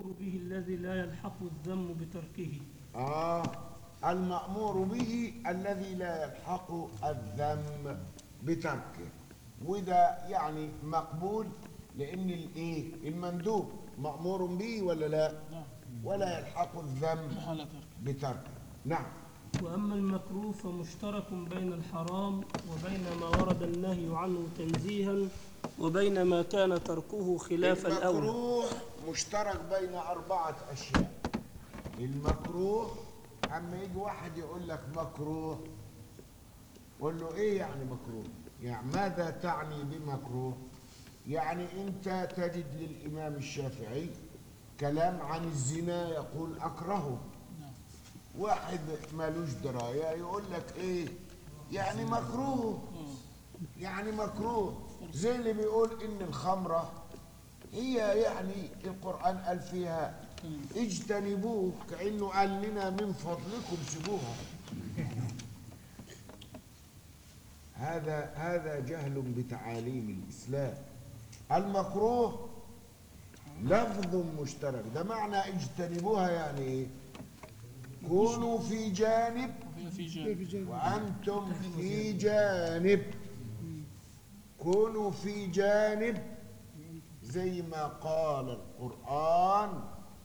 به الذي لا يلحق الذم بتركه آه المأمور به الذي لا يلحق الذم بتركه وده يعني مقبول لأن الإيه المندوب مأمور به ولا لا ولا يلحق الذم محالة ترك بتركه نعم وأما المكروه فمشترك بين الحرام وبين ما ورد النهي عنه تنزيها وبين ما كان تركه خلاف الأولى المكروه مشترك بين أربعة أشياء المكروه أما يجي واحد يقول لك مكروه قول له إيه يعني مكروه يعني ماذا تعني بمكروه يعني أنت تجد للإمام الشافعي كلام عن الزنا يقول أكرهه واحد مالوش دراية يقول لك إيه يعني مكروه يعني مكروه زي اللي بيقول إن الخمرة هي يعني القرآن قال فيها اجتنبوه كأنه قال لنا من فضلكم سيبوها هذا هذا جهل بتعاليم الإسلام المكروه لفظ مشترك ده معنى اجتنبوها يعني ايه كونوا في جانب وهي في جانب وأنتم في جانب كونوا في جانب زي ما قال القرآن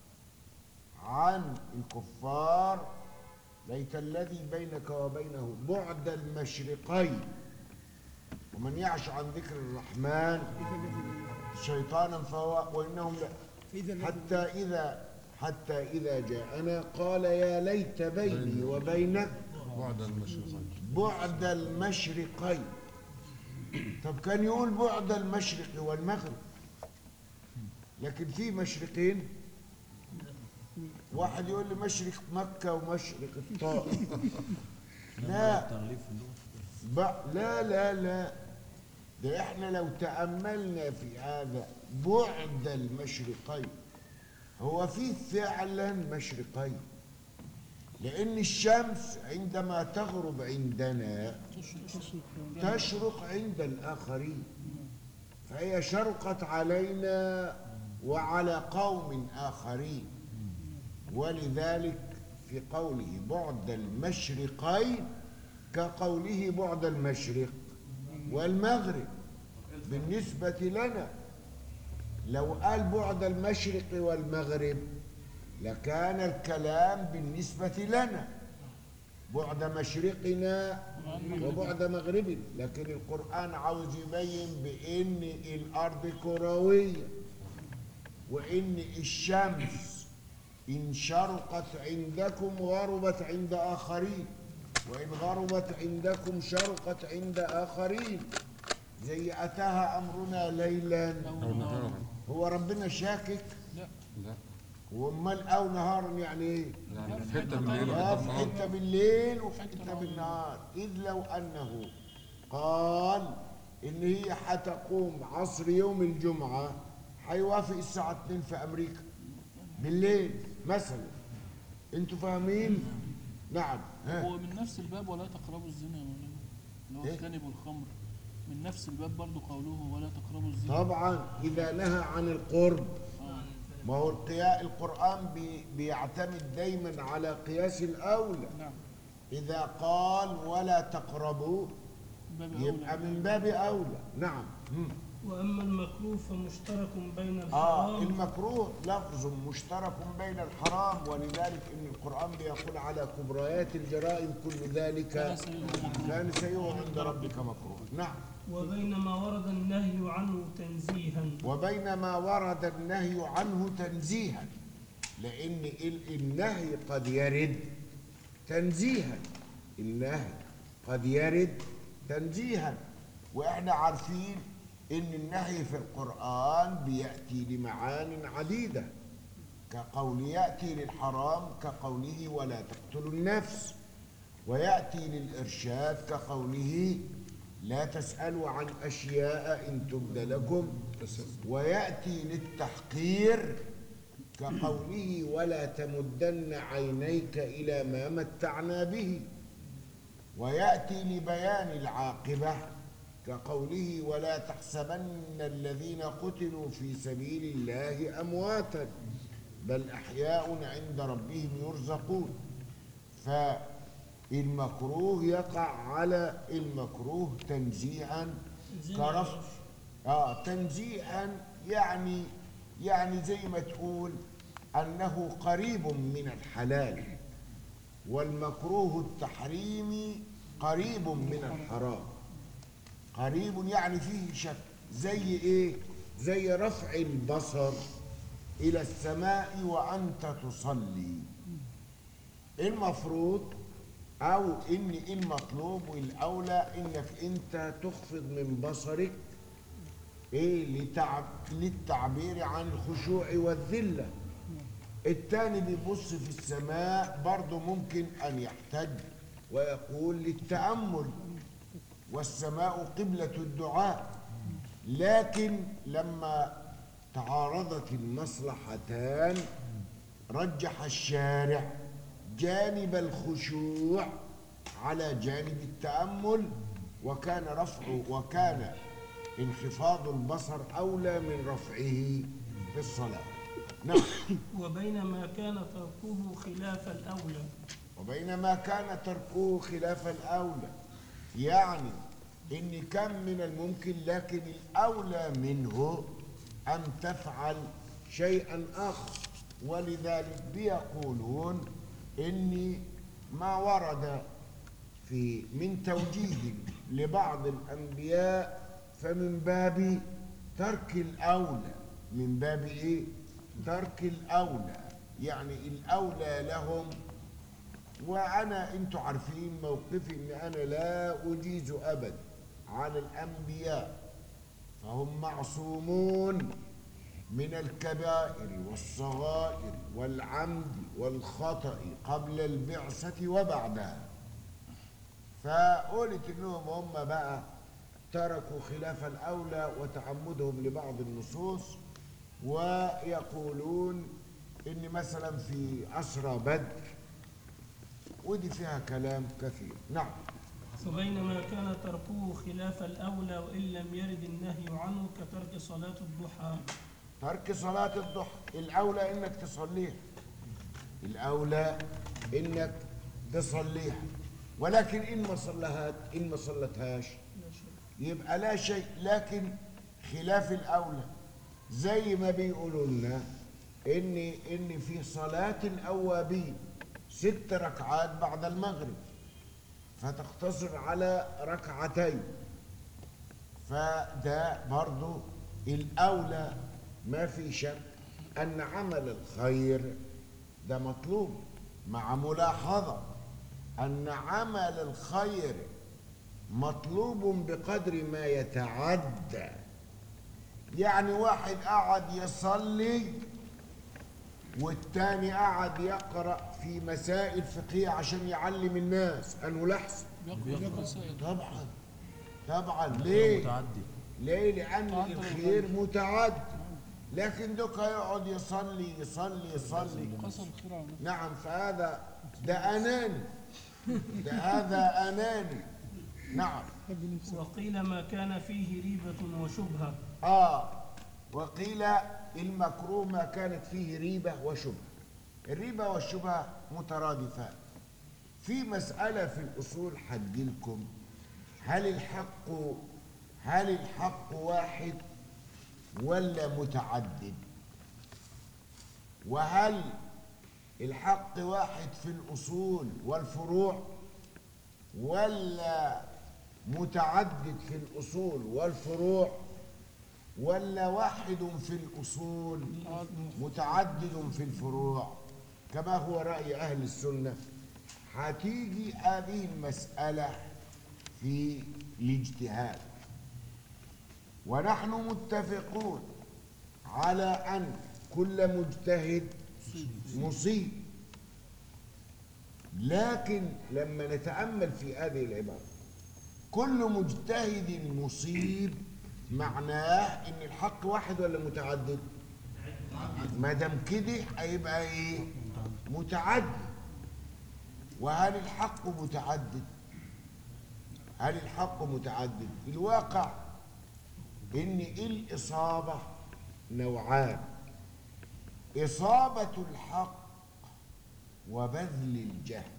عن الكفار ليت الذي بينك وبينه بعد المشرقين ومن يعش عن ذكر الرحمن شيطانا فهو وإنهم لا حتى إذا حتى إذا جاءنا قال يا ليت بيني وبينك بعد المشرقين بعد المشرقين طب كان يقول بعد المشرق والمغرب لكن في مشرقين واحد يقول لي مشرق مكة ومشرق الطائف لا ب- لا لا لا ده احنا لو تأملنا في هذا بعد المشرقين هو في فعلا مشرقين لأن الشمس عندما تغرب عندنا تشرق عند الآخرين فهي شرقت علينا وعلى قوم آخرين ولذلك في قوله بعد المشرقين كقوله بعد المشرق والمغرب بالنسبة لنا لو قال بعد المشرق والمغرب لكان الكلام بالنسبة لنا بعد مشرقنا وبعد مغربنا لكن القرآن عاوز يبين بأن الأرض كروية وإن الشمس إن شرقت عندكم غربت عند آخرين وإن غربت عندكم شرقت عند آخرين زي أتاها أمرنا ليلا أو نهارا هو ربنا شاكك لا لا وامال أو نهارا يعني إيه؟ يعني في حتة بالليل آه، وحتة في بالنهار حتة بالليل وفي حتة بالنهار إذ لو أنه قال إن هي حتقوم عصر يوم الجمعة هيوافق الساعة 2 في أمريكا بالليل مثلا أنتوا فاهمين؟ نعم ها. هو من نفس الباب ولا تقربوا الزنا يا مولانا اللي هو إيه؟ اجتنبوا الخمر من نفس الباب برضو قوله ولا تقربوا الزنا طبعا إذا نهى عن القرب آه. ما هو القيا- القرآن بي بيعتمد دايما على قياس الأولى نعم إذا قال ولا تقربوا باب يبقى أولى. من باب أولى نعم وأما المكروه فمشترك بين آه الحرام المكروه لفظ مشترك بين الحرام ولذلك إن القرآن بيقول على كبريات الجرائم كل ذلك كان سيئه مكروه. كان سيئه عند ربك مكروه نعم وبين ما ورد النهي عنه تنزيها وبين ما ورد النهي عنه تنزيها لأن ال- النهي قد يرد تنزيها النهي قد يرد تنزيها وإحنا عارفين إن النهي في القرآن بيأتي لمعان عديدة كقول يأتي للحرام كقوله ولا تقتلوا النفس ويأتي للإرشاد كقوله لا تسألوا عن أشياء إن تبد لكم ويأتي للتحقير كقوله ولا تمدن عينيك إلى ما متعنا به ويأتي لبيان العاقبة كقوله ولا تحسبن الذين قتلوا في سبيل الله أمواتا بل أحياء عند ربهم يرزقون فالمكروه يقع على المكروه تنزيها كرفع اه تنزيها يعني يعني زي ما تقول انه قريب من الحلال والمكروه التحريمي قريب من الحرام قريب يعني فيه شك زي ايه زي رفع البصر الى السماء وانت تصلي المفروض او ان المطلوب والاولى انك انت تخفض من بصرك ايه لتعب للتعبير عن الخشوع والذله التاني بيبص في السماء برضه ممكن ان يحتج ويقول للتامل والسماء قبله الدعاء لكن لما تعارضت المصلحتان رجح الشارع جانب الخشوع على جانب التأمل وكان رفعه وكان انخفاض البصر أولى من رفعه في الصلاة نعم وبينما كان تركه خلاف الأولى وبينما كان تركه خلاف الأولى يعني إن كم من الممكن لكن الأولى منه أن تفعل شيئا آخر ولذلك بيقولون إن ما ورد في من توجيه لبعض الأنبياء فمن باب ترك الأولى من باب إيه؟ ترك الأولى يعني الأولى لهم وأنا أنتم عارفين موقفي إن أنا لا أجيز أبدا على الأنبياء فهم معصومون من الكبائر والصغائر والعمد والخطأ قبل البعثة وبعدها فقلت انهم هم بقى تركوا خلاف الاولى وتعمدهم لبعض النصوص ويقولون ان مثلا في اسرى بدر ودي فيها كلام كثير نعم وبينما كان تركه خلاف الأولى وإن لم يرد النهي عنه كترك صلاة الضحى ترك صلاة الضحى الأولى إنك تصليها الأولى إنك تصليها ولكن إن ما صلهات إن ما صلتهاش يبقى لا شيء لكن خلاف الأولى زي ما بيقولوا لنا إن إن في صلاة الأوابين ست ركعات بعد المغرب فتقتصر على ركعتين فده برضو الأولى ما في شك أن عمل الخير ده مطلوب مع ملاحظة أن عمل الخير مطلوب بقدر ما يتعدى يعني واحد قعد يصلي والتاني قعد يقرأ في مسائل فقهية عشان يعلم الناس أنه لحظة بيقرأ مسائل طبعا طبعا ليه؟ متعدي ليه؟ لأن تعدد الخير متعدد لكن دوك يقعد يصلي يصلي يصلي قصر الخير على نفسه نعم فهذا ده أناني ده هذا أناني نعم وقيل ما كان فيه ريبة وشبهة آه وقيل المكروه ما كانت فيه ريبة وشبهة الريبة والشبهة مترادفان في مسألة في الأصول حدلكم هل الحق هل الحق واحد ولا متعدد وهل الحق واحد في الأصول والفروع ولا متعدد في الأصول والفروع ولا واحد في الأصول متعدد في الفروع كما هو رأي أهل السنة هتيجي هذه المسألة في الاجتهاد ونحن متفقون على أن كل مجتهد مصيب لكن لما نتأمل في هذه العبارة كل مجتهد مصيب معناه ان الحق واحد ولا متعدد ما دام كده هيبقى ايه متعدد وهل الحق متعدد هل الحق متعدد الواقع ان الاصابه نوعان إصابة الحق وبذل الجهل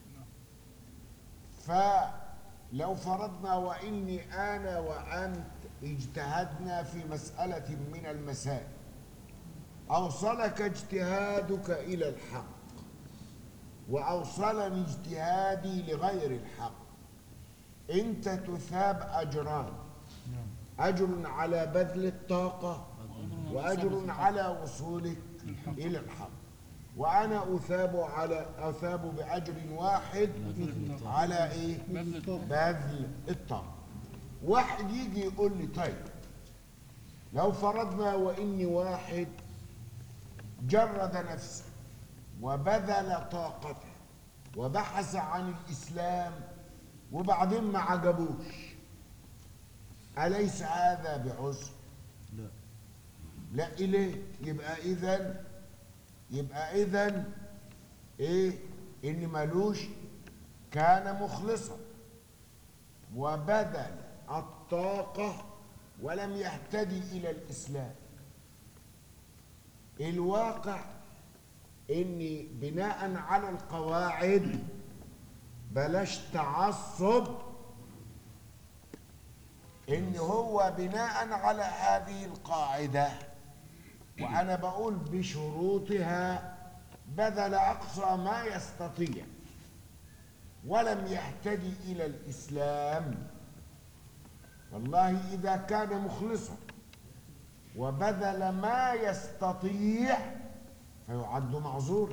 فلو فرضنا وإني أنا وأنت اجتهدنا في مسألة من المسائل أوصلك اجتهادك إلى الحق وأوصلني اجتهادي لغير الحق أنت تثاب أجران أجر على بذل الطاقة وأجر على وصولك إلى الحق وأنا أثاب على أثاب بأجر واحد على إيه؟ بذل الطاقة. بذل الطاقة واحد يجي يقول لي طيب لو فرضنا وإني واحد جرد نفسه وبذل طاقته وبحث عن الإسلام وبعدين ما عجبوش أليس هذا بعذر؟ لا لا إليه يبقى إذا يبقى إذا إيه إن ملوش كان مخلصا وبذل الطاقة ولم يهتدي إلى الإسلام الواقع إن بناء على القواعد بلاش تعصب إن هو بناء على هذه القاعدة وأنا بقول بشروطها بذل أقصى ما يستطيع ولم يهتدي إلى الإسلام والله إذا كان مخلصا وبذل ما يستطيع فيعد معذورا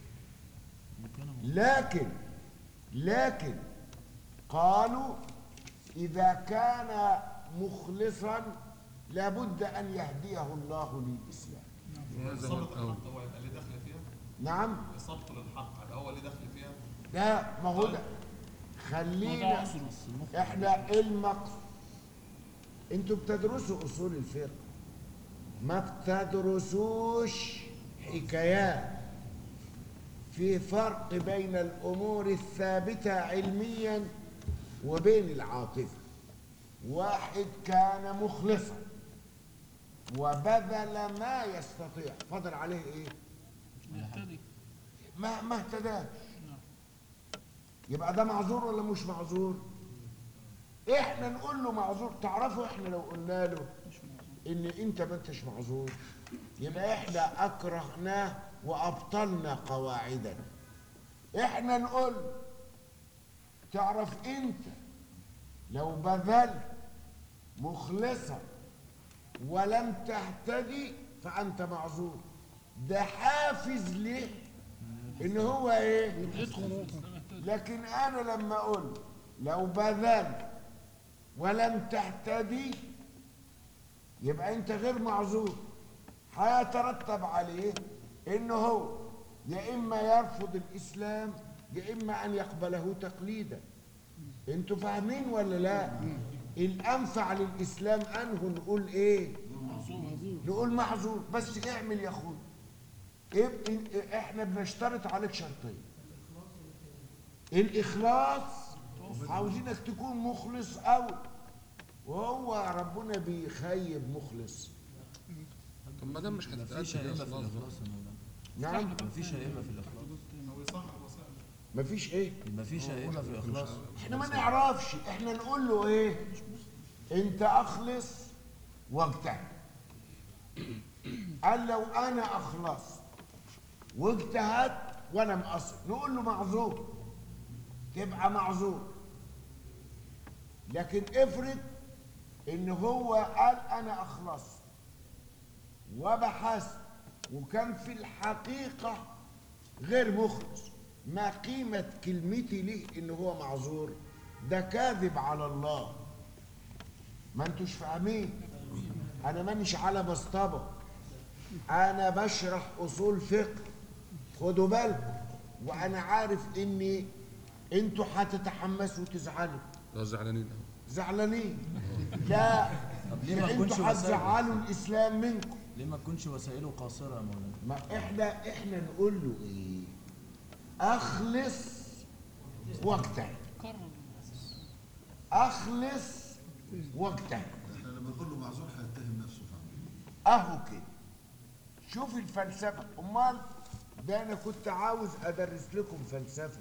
لكن لكن قالوا إذا كان مخلصا لابد أن يهديه الله للإسلام لازم إصابة أو الحق هو يبقى ليه دخل فيها؟ نعم إصابته للحق هيبقى هو ليه دخل فيها؟ لا ما هو ده ما ده خلينا عذر احنا المقصد انتوا بتدرسوا اصول الفقه ما بتدرسوش حكايات في فرق بين الامور الثابته علميا وبين العاطفه واحد كان مخلصا وبذل ما يستطيع فضل عليه ايه يهتدي ما ما اهتداش يبقى ده معذور ولا مش معذور احنا نقول له معذور تعرفوا احنا لو قلنا له ان انت ما انتش معذور يبقى احنا اكرهناه وابطلنا قواعدنا احنا نقول تعرف انت لو بذلت مخلصا ولم تهتدي فانت معذور ده حافز ليه ان هو ايه يدخل لكن انا لما اقول لو بذلت ولم تهتدي يبقى انت غير معذور هيترتب عليه ان هو يا اما يرفض الاسلام يا اما ان يقبله تقليدا انتوا فاهمين ولا لا الانفع للاسلام انه نقول ايه نقول معذور بس اعمل يا اخويا إيه- إيه- احنا بنشترط عليك شرطين الاخلاص عاوزينك تكون مخلص قوي وهو ربنا بيخيب مخلص طب ما دام مش مفيش هتتأكد يا أئمة في أستاذ الإخلاص يا مولانا نعم مفيش أئمة في الإخلاص هو يصحح وسائل مفيش ايه مفيش أئمة في الإخلاص احنا ما نعرفش احنا نقول له ايه انت اخلص واجتهد قال لو انا اخلصت واجتهدت وانا مقصر نقول له معذور تبقى معذور لكن افرض ان هو قال انا اخلصت وبحثت وكان في الحقيقه غير مخلص ما قيمة كلمتي ليه إن هو معذور ده كاذب على الله ما انتوش فاهمين أنا مانيش على مصطبة أنا بشرح أصول فقه خدوا بالكم وأنا عارف إني انتوا هتتحمسوا وتزعلوا لا زعلانين أوي. زعلانين لا طب ليه ما ده تكونش انتوا وسائل؟ هتزعلوا الإسلام منكم ليه ما تكونش وسائله قاصرة يا مولانا ما احنا احنا نقول له ايه اخلص واجتهد كرر اخلص واجتهد احنا لما نقول له معذور هيتهم نفسه فعلا اهو كده شوف الفلسفة أمال ده أنا كنت عاوز أدرس لكم فلسفة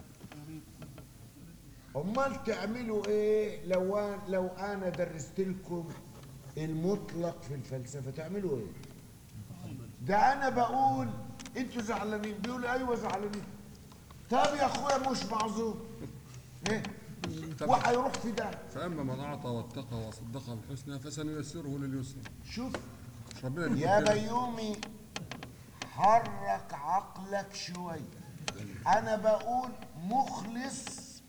أمال تعملوا إيه لو أنا لو أنا درست لكم المطلق في الفلسفة تعملوا إيه؟ ده أنا بقول أنتوا زعلانين بيقولوا أيوه زعلانين طب يا أخويا مش معذور إيه؟ وهيروح في ده فاما من اعطى واتقى وصدق بالحسنى فسنيسره لليسرى شوف مش ربنا اللي يا بيقول كده؟ بيومي حرك عقلك شوية أنا بقول مخلص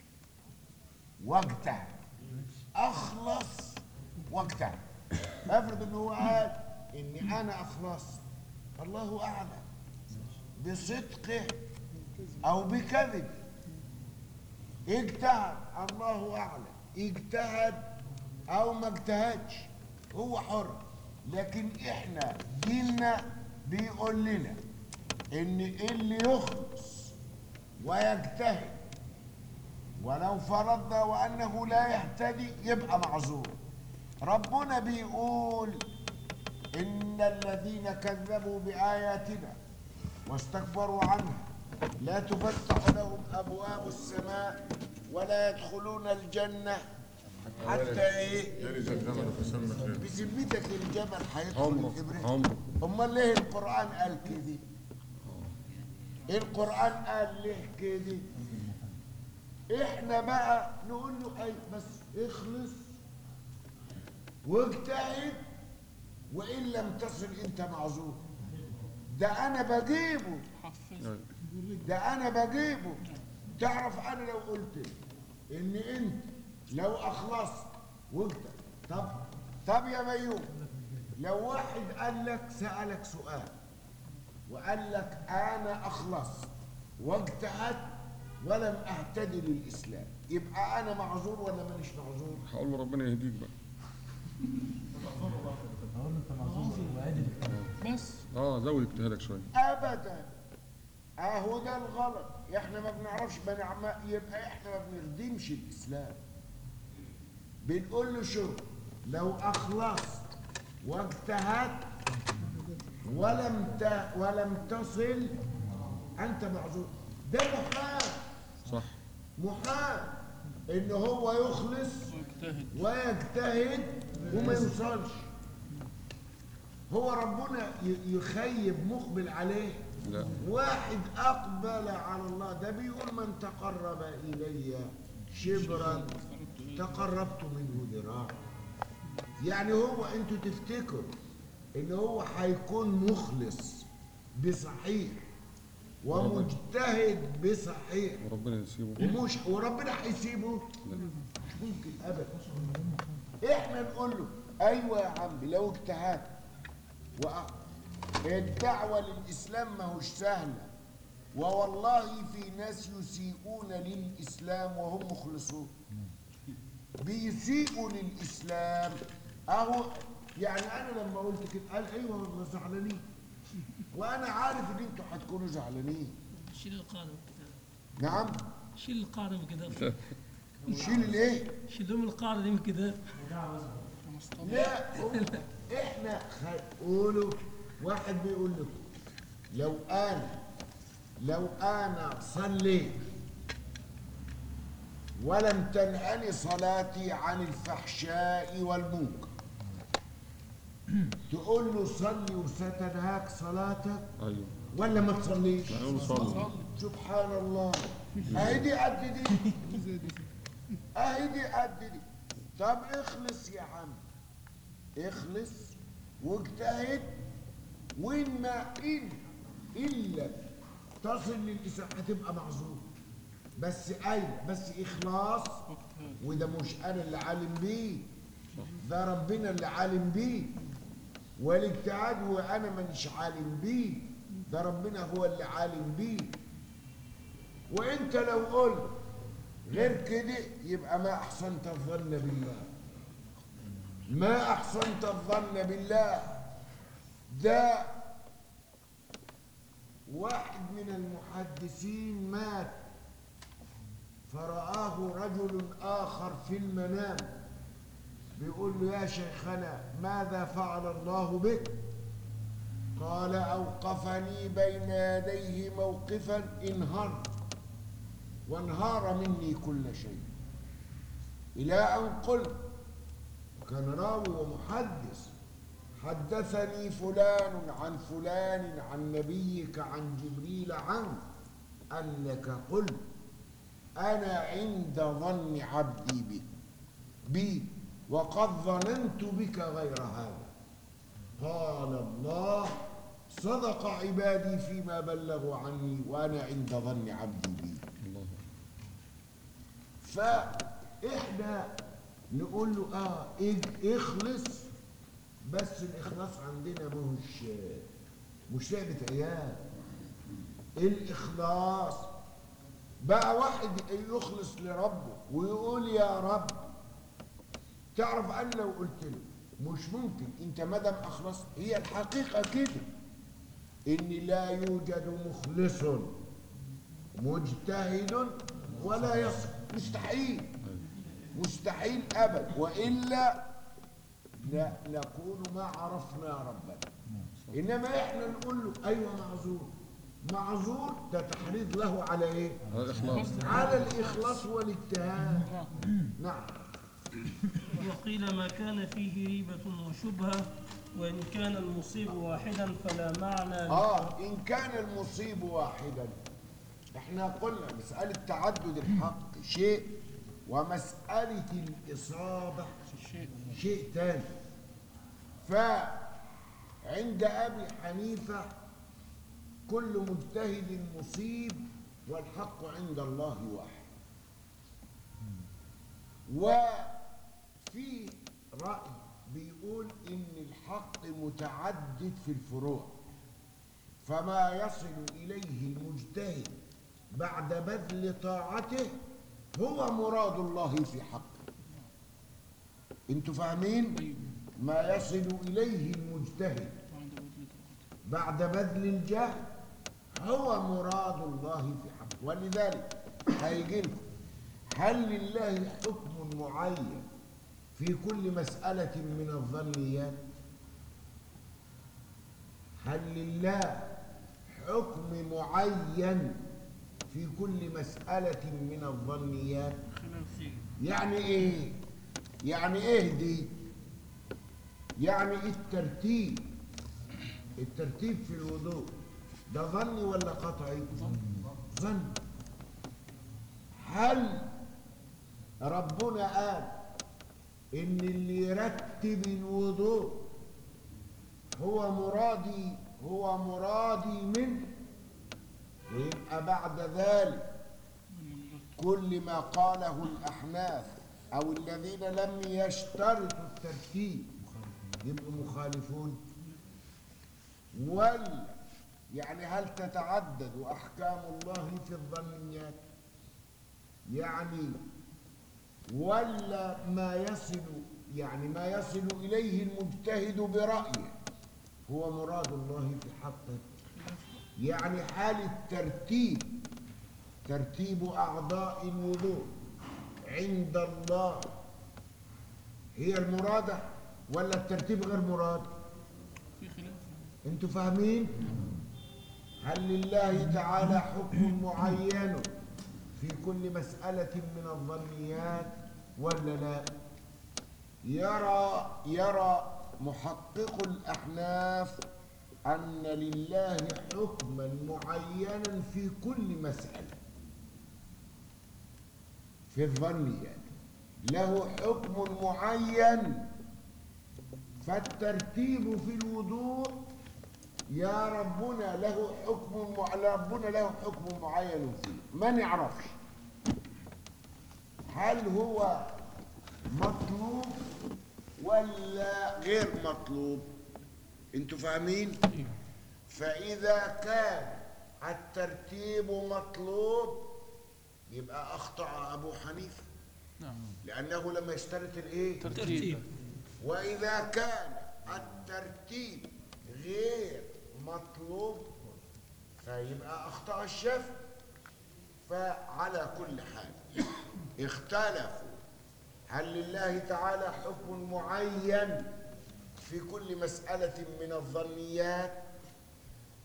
واجتهد أخلص واجتهد افرض إن هو قال إني أنا أخلصت الله أعلم بصدقه أو بكذب اجتهد الله أعلم اجتهد أو ما اجتهدش هو حر لكن احنا ديننا بيقول لنا ان اللي يخلص ويجتهد ولو فرضنا وانه لا يهتدي يبقى معذور ربنا بيقول ان الذين كذبوا باياتنا واستكبروا عنها لا تفتح لهم ابواب السماء ولا يدخلون الجنه حتى ايه يلج الجمل في سم الخير بذمتك الجبل هيدخل عمره الابره عمره امال ليه القران قال كده القران قال ليه كده احنا بقى نقول له اي بس اخلص واجتهد وان لم تصل انت معذور ده انا بجيبه حفز ده انا بجيبه تعرف انا لو قلت ان انت لو اخلصت وانت طب طب يا بيوم لو واحد قال لك سالك سؤال وقال لك انا اخلصت واجتهدت ولم اهتدي للاسلام يبقى انا معذور ولا مانيش معذور هقول له ربنا يهديك بقى اقول له انت معذور وعدل بس اه زود اجتهادك شويه ابدا اهو ده الغلط احنا ما بنعرفش بنعم يبقى احنا ما بنخدمش الاسلام بنقول له شوف لو اخلصت واجتهدت ولم ت... ولم تصل انت معذور ده محال صح محال ان هو يخلص واجتهد ويجتهد وما يوصلش هو ربنا ي- يخيب مقبل عليه لا واحد أقبل على الله ده بيقول من تقرب إلي شبرا تقربت منه ذراعا يعني هو انتوا تفتكروا ان هو هيكون مخلص بصحيح ومجتهد بصحيح وربنا يسيبه ومش وربنا هيسيبه لا. مش ممكن ابدا احنا نقول له ايوه يا عمي لو اجتهدت وأ- الدعوه للاسلام ما هوش سهله ووالله في ناس يسيئون للاسلام وهم مخلصون بيسيئوا للاسلام اهو يعني انا لما قلت كده قال ايوه والله زعلانين وانا عارف ان انتوا هتكونوا زعلانين شيل القاعدة من الكتاب نعم شيل القاعدة من الكتاب شيل الايه شيلوا القاعدة دي من الكتاب لا هو احنا خ- قولوا واحد بيقول لكم لو انا لو انا صليت ولم تنهني صلاتي عن الفحشاء والمنكر تقول له صلي وستنهاك صلاتك ايوه ولا ما تصليش هنقول صلي سبحان الله اهي دي قد دي اهي دي قد دي طب اخلص يا عم اخلص واجتهد وإن ما إن إلا تصل للإسلام هتبقى معذور بس أيوة بس إخلاص وده مش أنا اللي عالم بيه ده ربنا اللي عالم بيه والاجتهاد وأنا مانيش عالم بيه ده ربنا هو اللي عالم بيه وانت لو قلت غير كده يبقى ما احسنت الظن بالله ما احسنت الظن بالله ده واحد من المحدثين مات فرآه رجل آخر في المنام بيقول له يا شيخنا ماذا فعل الله بك قال أوقفني بين يديه موقفا انهار وانهار مني كل شيء إلى أن قلت كان راوي ومحدث حدثني فلان عن فلان عن نبيك عن جبريل عنك أنك قلت أنا عند ظن عبدي بي بي وقد ظننت بك غير هذا قال الله صدق عبادي فيما بلغوا عني وأنا عند ظن عبدي بي الله فإحنا نقول له آه إج- اخلص بس الإخلاص عندنا مش مش لعبة عيال الإخلاص بقى واحد يخلص لربه ويقول يا رب تعرف أنا لو قلت له مش ممكن أنت مادام أخلصت هي الحقيقة كده إن لا يوجد مخلص مجتهد ولا يصل مستحيل مستحيل ابدا والا لا نكون ما عرفنا ربنا انما احنا نقول له ايوه معذور معذور ده تحريض له على ايه هذا إخلاص على الاخلاص والاجتهاد نعم وقيل ما كان فيه ريبة وشبهة وإن كان المصيب واحدا فلا معنى اه ان كان المصيب واحدا احنا قلنا مساله تعدد الحق شيء ومساله الاصابه شيء شيء تاني فعند أبي حنيفة كل مجتهد مصيب والحق عند الله واحد وفي رأي بيقول إن الحق متعدد في الفروع فما يصل إليه المجتهد بعد بذل طاعته هو مراد الله في حقه انتوا فاهمين ما يصل اليه المجتهد وعند بذل طاقته. بعد بذل الجهد هو مراد الله في حقه ولذلك هيجي لكم هل لله حكم معين في كل مسألة من الظنيات هل لله حكم معين في كل مسألة من الظنيات خلاف يعني ايه يعني ايه دي يعني الترتيب الترتيب في الوضوء ده ظني ولا قطعي ظن هل ربنا قال ان اللي يرتب الوضوء هو مرادي هو مرادي منه ويبقى بعد ذلك كل ما قاله الأحناف أو الذين لم يشترطوا الترتيب يبقوا مخالفون ولا يعني هل تتعدد أحكام الله في الظنيات يعني ولا ما يصل يعني ما يصل إليه المجتهد برأيه هو مراد الله في حقه يعني حال الترتيب ترتيب أعضاء الوضوء عند الله هي المرادة ولا الترتيب غير مراد في خلاف انتوا فاهمين هل لله تعالى حكم معين في كل مسألة من الظنيات ولا لا يرى يرى محقق الأحناف أن لله حكما معينا في كل مسألة في الظنيات له حكم معين فالترتيب في الوضوء يا ربنا له حكم مع... ربنا له حكم معين فيه ما نعرفش هل هو مطلوب ولا غير مطلوب انتوا فاهمين فاذا كان الترتيب مطلوب يبقى اخطا ابو حنيفه نعم لانه لم يشترط الايه ترتيب وإذا كان الترتيب غير مطلوب فيبقى أخطأ الشافعي فعلى كل حال اختلفوا هل لله تعالى حكم معين في كل مسألة من الظنيات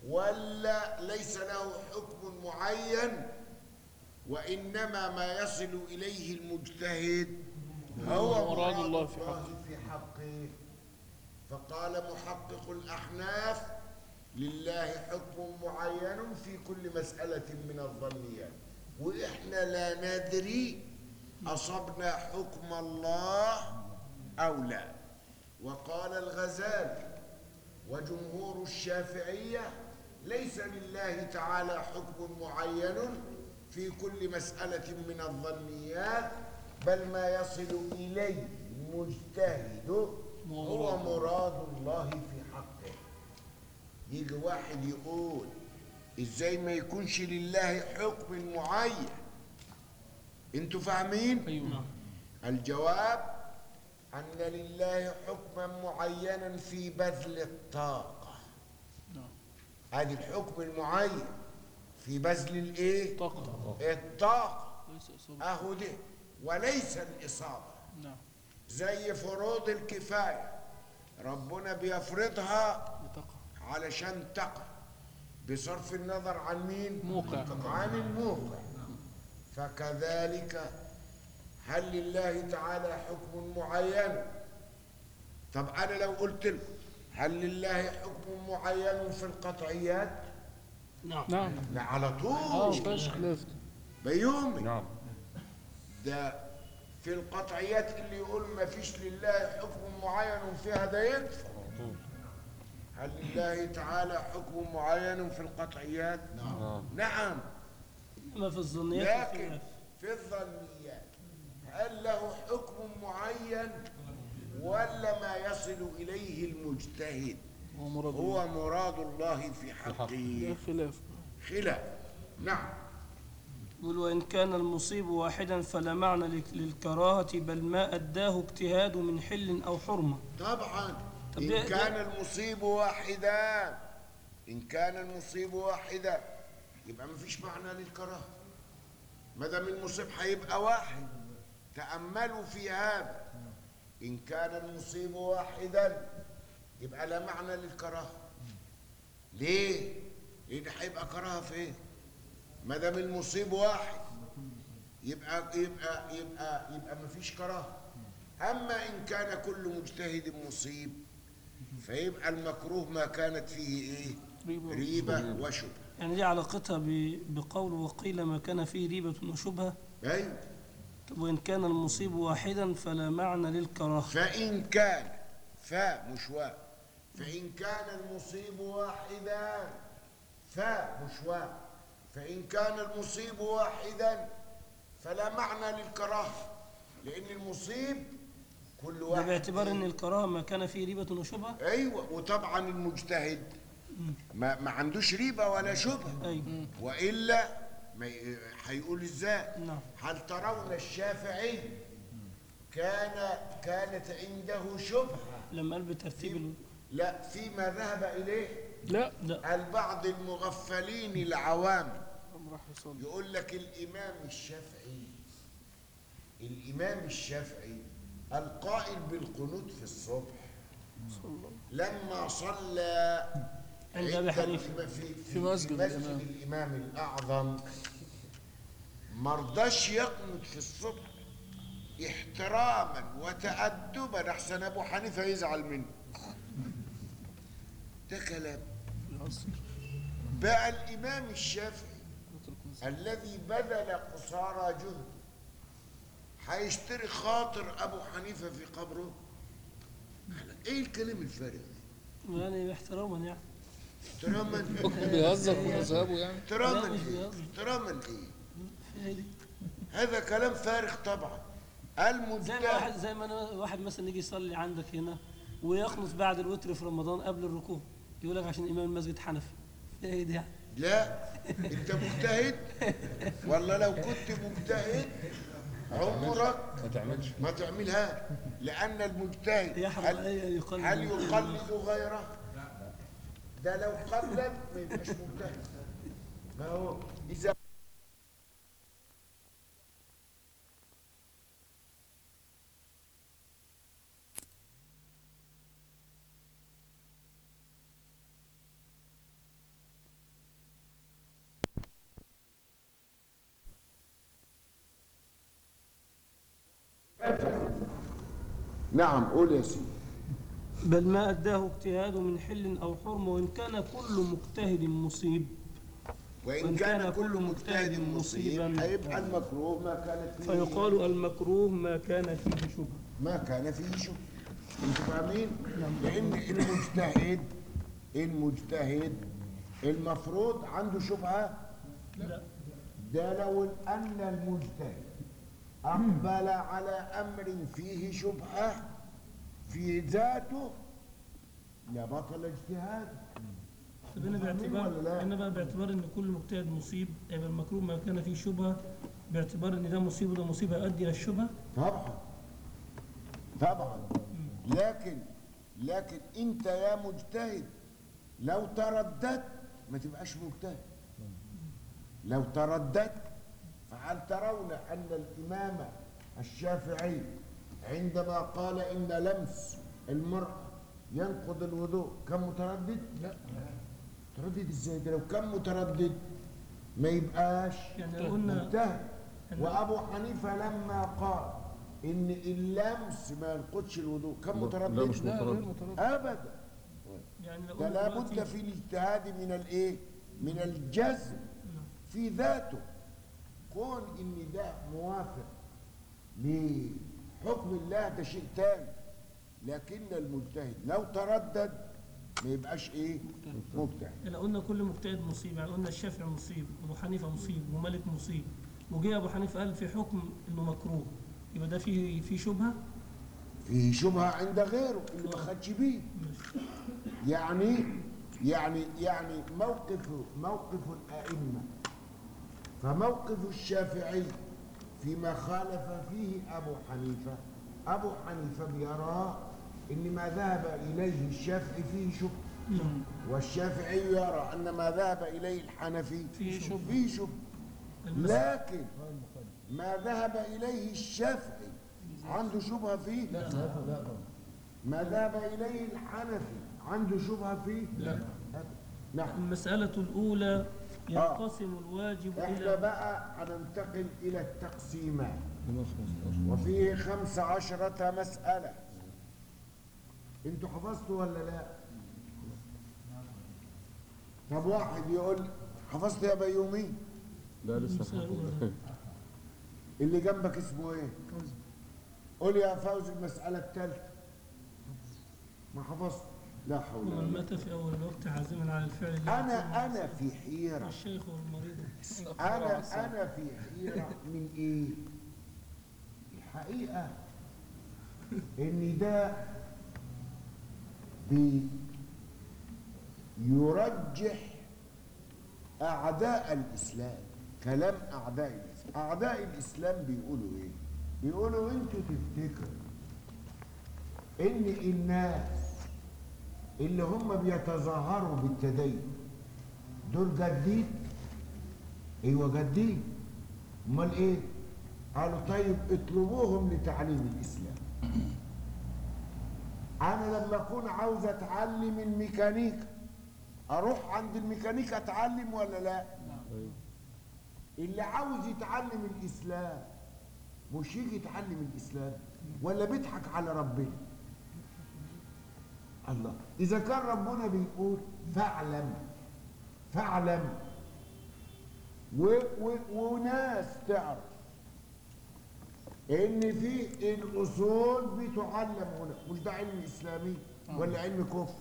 ولا ليس له حكم معين وإنما ما يصل إليه المجتهد هو مراد الله في حقه. في حقه فقال محقق الأحناف لله حكم معين في كل مسألة من الظنيات وإحنا لا ندري أصبنا حكم الله أو لا وقال الغزالي وجمهور الشافعية ليس لله تعالى حكم معين في كل مسألة من الظنيات بل ما يصل إليه المجتهد هو مراد الله في حقه يجي واحد يقول ازاي ما يكونش لله حكم معين انتوا فاهمين ايوه الجواب ان لله حكما معينا في بذل الطاقه نعم ادي الحكم المعين في بذل الايه طاقة الطاقه ليس إصابة اهو ده وليس الاصابه نعم زي فروض الكفايه ربنا بيفرضها بطاقة علشان تقع بصرف النظر عن مين موقع عن الموقع فكذلك هل لله تعالى حكم معين طب انا لو قلت لكم هل لله حكم معين في القطعيات نعم نعم لا على اه طول مفيش خلاف بيومي نعم ده في القطعيات اللي يقول ما فيش لله حكم معين فيها ده يكفر على طول هل لله تعالى حكم معين في القطعيات نعم نعم أما في الظنيات لكن خلاف. في الظنيات هل له حكم معين ولا ما يصل إليه المجتهد هو مراد الله هو مراد الله في حقه ده خلاف خلاف نعم يقول وإن كان المصيب واحدا فلا معنى لك- للكراهة بل ما أداه اجتهاد من حل أو حرمة طبعا طب إن ده- كان المصيب واحدا إن كان المصيب واحدا يبقى ما فيش معنى للكراهة ما دام المصيب هيبقى واحد تأملوا في هذا إن كان المصيب واحدا يبقى لا معنى للكراهة ليه؟ لأن هيبقى كراهة فين؟ ما دام المصيب واحد يبقى يبقى يبقى يبقى ما فيش كراهة أما إن كان كل مجتهد مصيب فيبقى المكروه ما كانت فيه إيه؟ ريبة. ريبة وشبهة يعني دي علاقتها ب- بقول وقيل ما كان فيه ريبة وشبهة أيوه طب وإن كان المصيب واحدا فلا معنى للكراهة فإن كان فا مش وا فإن كان المصيب واحدا فا مش وا فإن كان المصيب واحدا فلا معنى للكراهة لأن المصيب كل ده واحد باعتبار أن الكراهة ما كان فيه ريبة وشبهة ايوه وطبعا المجتهد ما, ما عندوش ريبه ولا شبهه أيوة والا ما ي- هيقول ازاي نعم هل ترون الشافعي كان كانت عنده شبهه لما قال بترتيب ال... لا فيما ذهب اليه لا لا البعض المغفلين العوام قام راح يصلي يقول لك الامام الشافعي الامام الشافعي القائل بالقنوت في الصبح صلى الله لما صلى عند عند أبي حنيفة الإمام- في, في, في مسجد في مسجد الإمام. الإمام الأعظم ما رضاش يقنط في الصبح احتراما وتأدبا أحسن أبو حنيفة يزعل منه ده كلام يهزر بقى الإمام الشافعي يترك نزل. الذي بذل قصارى جهد هيشتري خاطر أبو حنيفة في قبره إيه الكلام الفارغ ده؟ يعني احتراما يعني احتراما بيهزر في مذهبه يعني احتراما لا، مش ايه؟ بيهزر. احتراما ايه؟ هي دي. هذا كلام فارغ طبعا زي ما المجتهد واحد زي ما أنا واحد مثلا يجي يصلي عندك هنا ويخلص بعد الوتر في رمضان قبل الركوع يقول لك عشان إمام المسجد حنفي ايه دي يعني لا انت مجتهد والله لو كنت مجتهد عمرك ما تعملش ما تعملها لان المجتهد يحرم هل, أن يقلد هل يقلد غيره ده لو قلد ما يبقاش مجتهد ما هو اذا نعم قول يا سيدي بل ما أداه اجتهاد من حل أو حرم وإن كان كل مجتهد مصيب وإن كان كل مجتهد مصيب هيبقى المكروه ما كانت فيه فيقال المكروه ما كان فيه شبهة ما كان فيه شبهة انتوا فاهمين؟ لأن المجتهد المجتهد المفروض عنده شبهة لا ده لو أن المجتهد أقبل على أمر فيه شبهة في ذاته لبطل اجتهاده طب هنا فاهمين ولا لا؟ باعتبار هنا بقى باعتبار ان كل مجتهد مصيب يبقى المكروه ما كان فيه شبهه باعتبار ان ده مصيب وده مصيبه يؤدي الى الشبهه طبعا طبعا لكن لكن انت يا مجتهد لو ترددت ما تبقاش مجتهد لو ترددت فهل ترون ان الامام الشافعي عندما قال ان لمس المرأة ينقض الوضوء كان متردد؟ لا متردد ازاي ده لو كان متردد ما يبقاش يعني لو قلنا مجتهد وابو حنيفه لما قال ان اللمس ما ينقضش الوضوء كان لا متردد مش متردد ابدا يعني لو ده قلنا لابد دلوقتي- في الاجتهاد من الايه من الجزم في ذاته كون ان ده موافق لحكم الله ده شيء تاني لكن المجتهد لو تردد ما يبقاش ايه مجتهد لو قلنا كل مجتهد مصيب يعني قلنا الشافعي مصيب ابو حنيفه مصيب ومالك مصيب وجه ابو حنيفه قال في حكم انه مكروه يبقى ده فيه فيه شبهه فيه شبهه عند غيره اللي ما خدش بيه يعني يعني يعني موقف موقف الأئمة فموقف الشافعي فيما خالف فيه أبو حنيفة أبو حنيفة بيرى إن ما ذهب إليه الشافعي فيه شبهة والشافعي يرى أن ما ذهب إليه الحنفي فيه شبهة. فيه شبهة المس- لكن ما ذهب إليه الشافعي عنده شبهة فيه لا لا لا طبعا ما ذهب إليه الحنفي عنده شبهة فيه؟ لا نعم المسألة الأولى ينقسم الواجب احنا إلى بقى هننتقل إلى التقسيمات هنا 15 وفيه خمس عشرة مسألة انتوا حفظتوا ولا لا؟ طب واحد يقول حفظت يا بيومي لا لسه المسألة الأولى اللي جنبك اسمه ايه؟ قول يا فوزي المسألة الثالثة ما حفظت لا حول ولا ومن قوة مات في أول الوقت عازما على الفعل الذي أنا أنا في حيرة الشيخ والمريض أنا أنا في حيرة من إيه؟ الحقيقة إن ده بي يرجح أعداء الإسلام كلام أعداء الإسلام أعداء الإسلام بيقولوا إيه؟ بيقولوا أنتوا تفتكروا إن الناس اللي هم بيتظاهروا بالتدين دول جادين ايوه جادين امال ايه قالوا طيب اطلبوهم لتعليم الاسلام انا لما اكون عاوز اتعلم الميكانيكا اروح عند الميكانيكا اتعلم ولا لا اللي عاوز يتعلم الاسلام مش يجي يتعلم الاسلام ولا بيضحك على ربنا الله اذا كان ربنا بيقول فاعلم فاعلم و و وناس تعرف ان في الاصول بتعلم هنا مش ده علم اسلامي ولا علم كفر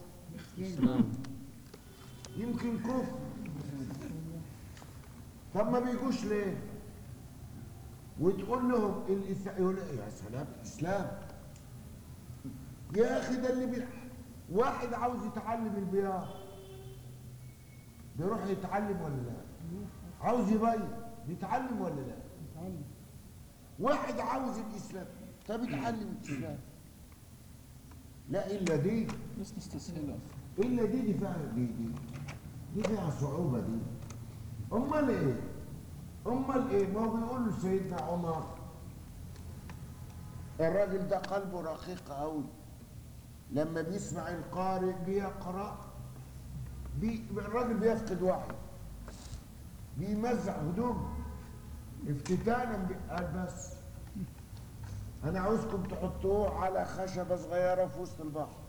يمكن كفر طب ما بيجوش ليه وتقول لهم الإسلام يقول يا سلام الاسلام يا اخي ده اللي بي... واحد عاوز يتعلم البياض بيروح يتعلم ولا لا عاوز يبين بيتعلم ولا لا واحد عاوز الاسلام طب يتعلم الاسلام لا الا دي بس نستسهلها الا دي دي فيها دي دي دي فيها صعوبه دي امال ايه امال ايه ما هو بيقول له سيدنا عمر الراجل ده قلبه رقيق قوي لما بيسمع القارئ بيقرا بي الراجل بيفقد وعيه بيمزع هدوم افتتانا ب- قال بس انا عاوزكم تحطوه على خشبه صغيره في وسط البحر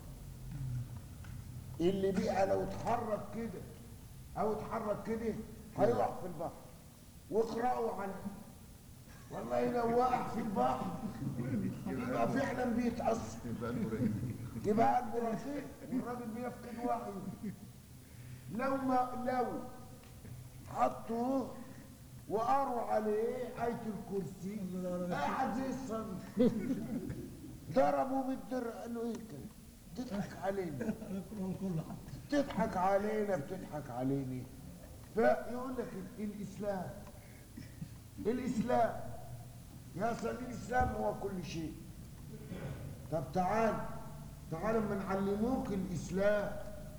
اللي بقى لو اتحرك كده او اتحرك كده هيقع في البحر واقرأوا عنه والله لو وقع في البحر يبقى فعلا بيتأثر يبقى قلبه رقيق والراجل بيفقد وعيه لو ما لو حطوه وقروا عليه آية الكرسي قاعد زي الصنم ضربوا بالدر قالوا ايه كده تضحك علينا تضحك علينا بتضحك علينا فيقول لك ال- الاسلام الاسلام يا صديقي الاسلام هو كل شيء طب تعال تعال اما نعلموك الاسلام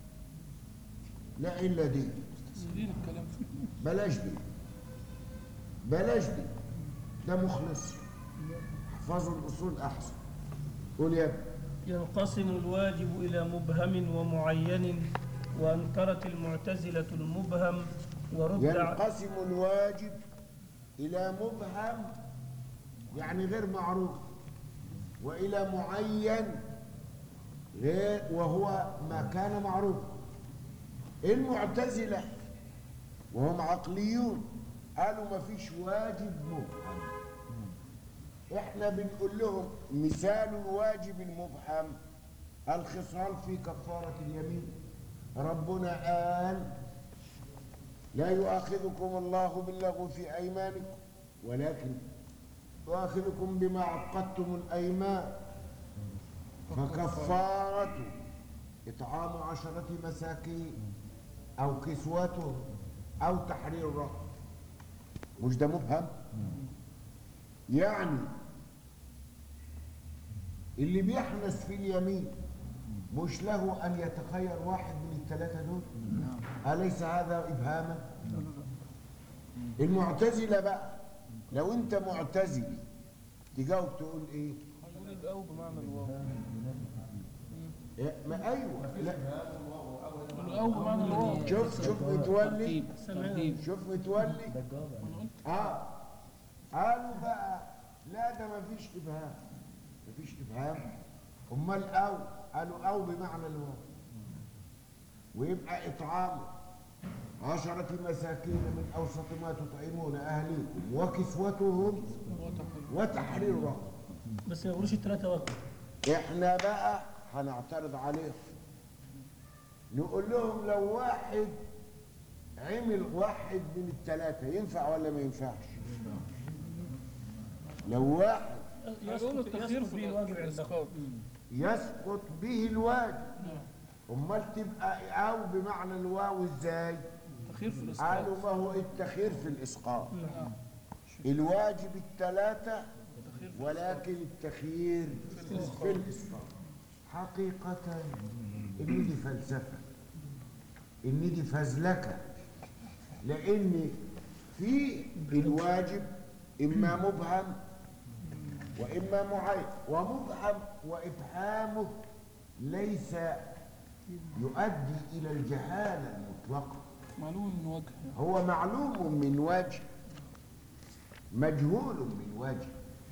لا الا دي سيدين الكلام في بلاش دي بلاش دي ده مخلص احفظوا الاصول احسن قول يا ابني ينقسم الواجب إلى مبهم ومعين وأنكرت المعتزلة المبهم ورد ع- ينقسم الواجب إلى مبهم يعني غير معروف وإلى معين غير وهو ما كان معروف المعتزلة وهم عقليون قالوا ما فيش واجب مبهم احنا بنقول لهم مثال الواجب المبهم الخصال في كفارة اليمين ربنا قال لا يؤاخذكم الله باللغو في أيمانكم ولكن يؤاخذكم بما عقدتم الأيمان فكفارة إطعام عشرة مساكين أو كسوتهم أو تحرير رقبة مش ده مبهم؟ يعني اللي بيحنس في اليمين مش له أن يتخير واحد من الثلاثة دول أليس هذا إبهاما المعتزلة بقى لو أنت معتزلي تجاوب تقول إيه هيقول الأو بمعنى الواو إيه؟ ما أيوة لا الأو بمعنى الواو شوف شوف متولي ترتيب شوف متولي اه قالوا بقى لا ده ما فيش ابهام ما فيش ابهام امال او قالوا او بمعنى الواو ويبقى اطعام عشرة مساكين من اوسط ما تطعمون اهليكم وكسوتهم وتحرير رقبه بس ما يقولوش الثلاثة وقت احنا بقى هنعترض عليهم نقول لهم لو واحد عمل واحد من الثلاثة ينفع ولا ما ينفعش لو واحد هيقولوا التخيير في به الواجب عندهم الإسقاط يسقط به الواجب امال تبقى او بمعنى الواو ازاي تخيير في الإسقاط قالوا ما هو التخير في الاسقاط الواجب الثلاثة ولكن التخيير في الإسقاط حقيقة إن دي فلسفة إن دي فزلكة لأن في الواجب إما مبهم وإما معين ومبهم وإبهامه ليس يؤدي إلى الجهالة المطلقة معلوم من وجه هو معلوم من وجه مجهول من وجه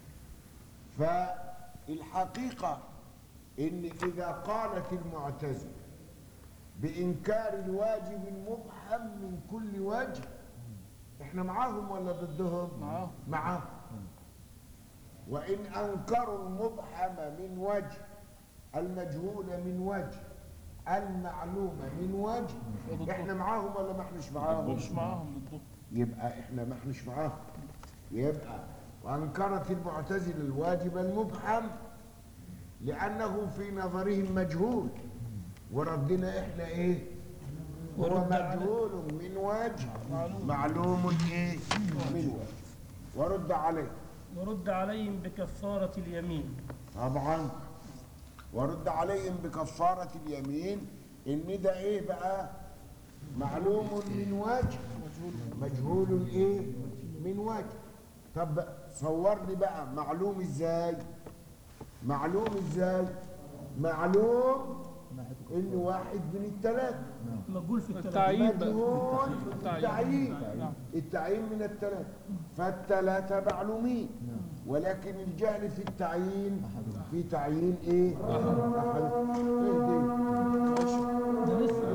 فالحقيقة إن إذا قالت المعتزلة بإنكار الواجب المبهم من كل وجه إحنا معاهم ولا ضدهم؟ معاهم. معاهم وإن أنكروا المبهم من وجه المجهول من وجه المعلوم من وجه إحنا معاهم ولا ما إحناش معاهم؟ مش معاهم ضدهم يبقى احنا ما احناش معاهم يبقى وانكرت المعتزله الواجب المبهم لانه في نظرهم مجهول وردنا احنا ايه هو ورد على- مجهول من وجه معلوم ايه من وجه ورد عليه ورد عليهم بكفارة اليمين طبعا ورد عليهم بكفاره اليمين ان ده ايه بقى معلوم من وجه مجهول ايه من وجه طب صور لي بقى معلوم ازاي معلوم ازاي معلوم ان واحد من الثلاثه مجهول في الثلاثة التعيين بقى مجهول في التعيين. التعيين نعم. التعيين من الثلاثة فالثلاثة معلومين ولكن الجهل في التعيين في تعيين ايه؟ أحد ايه دي؟ ده لسه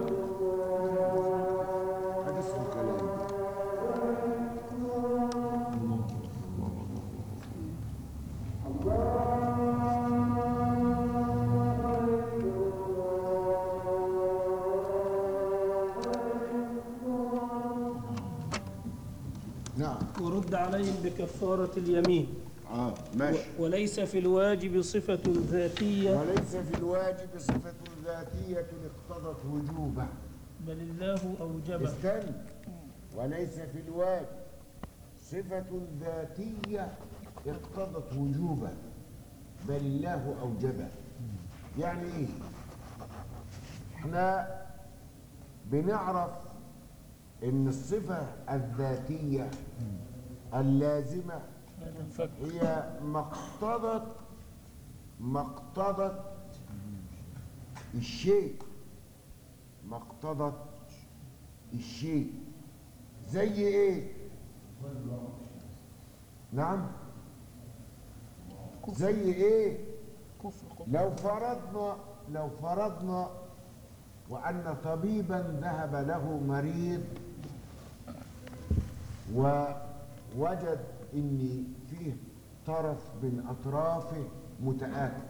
هذا اسمه كلام نعم ورد عليهم بكفارة اليمين اه ماشي و- وليس في الواجب صفة ذاتية وليس في الواجب صفة ذاتية اقتضت وجوبه بل الله أوجبه استنى وليس في الواجب صفة ذاتية اقتضت وجوبه بل الله أوجبه يعني إيه؟ إحنا بنعرف إن الصفة الذاتية اللازمة تنفك هي ما اقتضت ما اقتضت الشيء ما اقتضت الشيء زي ايه نعم زي ايه كفر كفر لو فرضنا لو فرضنا وأن طبيبا ذهب له مريض ووجد إن فيه طرف من أطرافه متآكل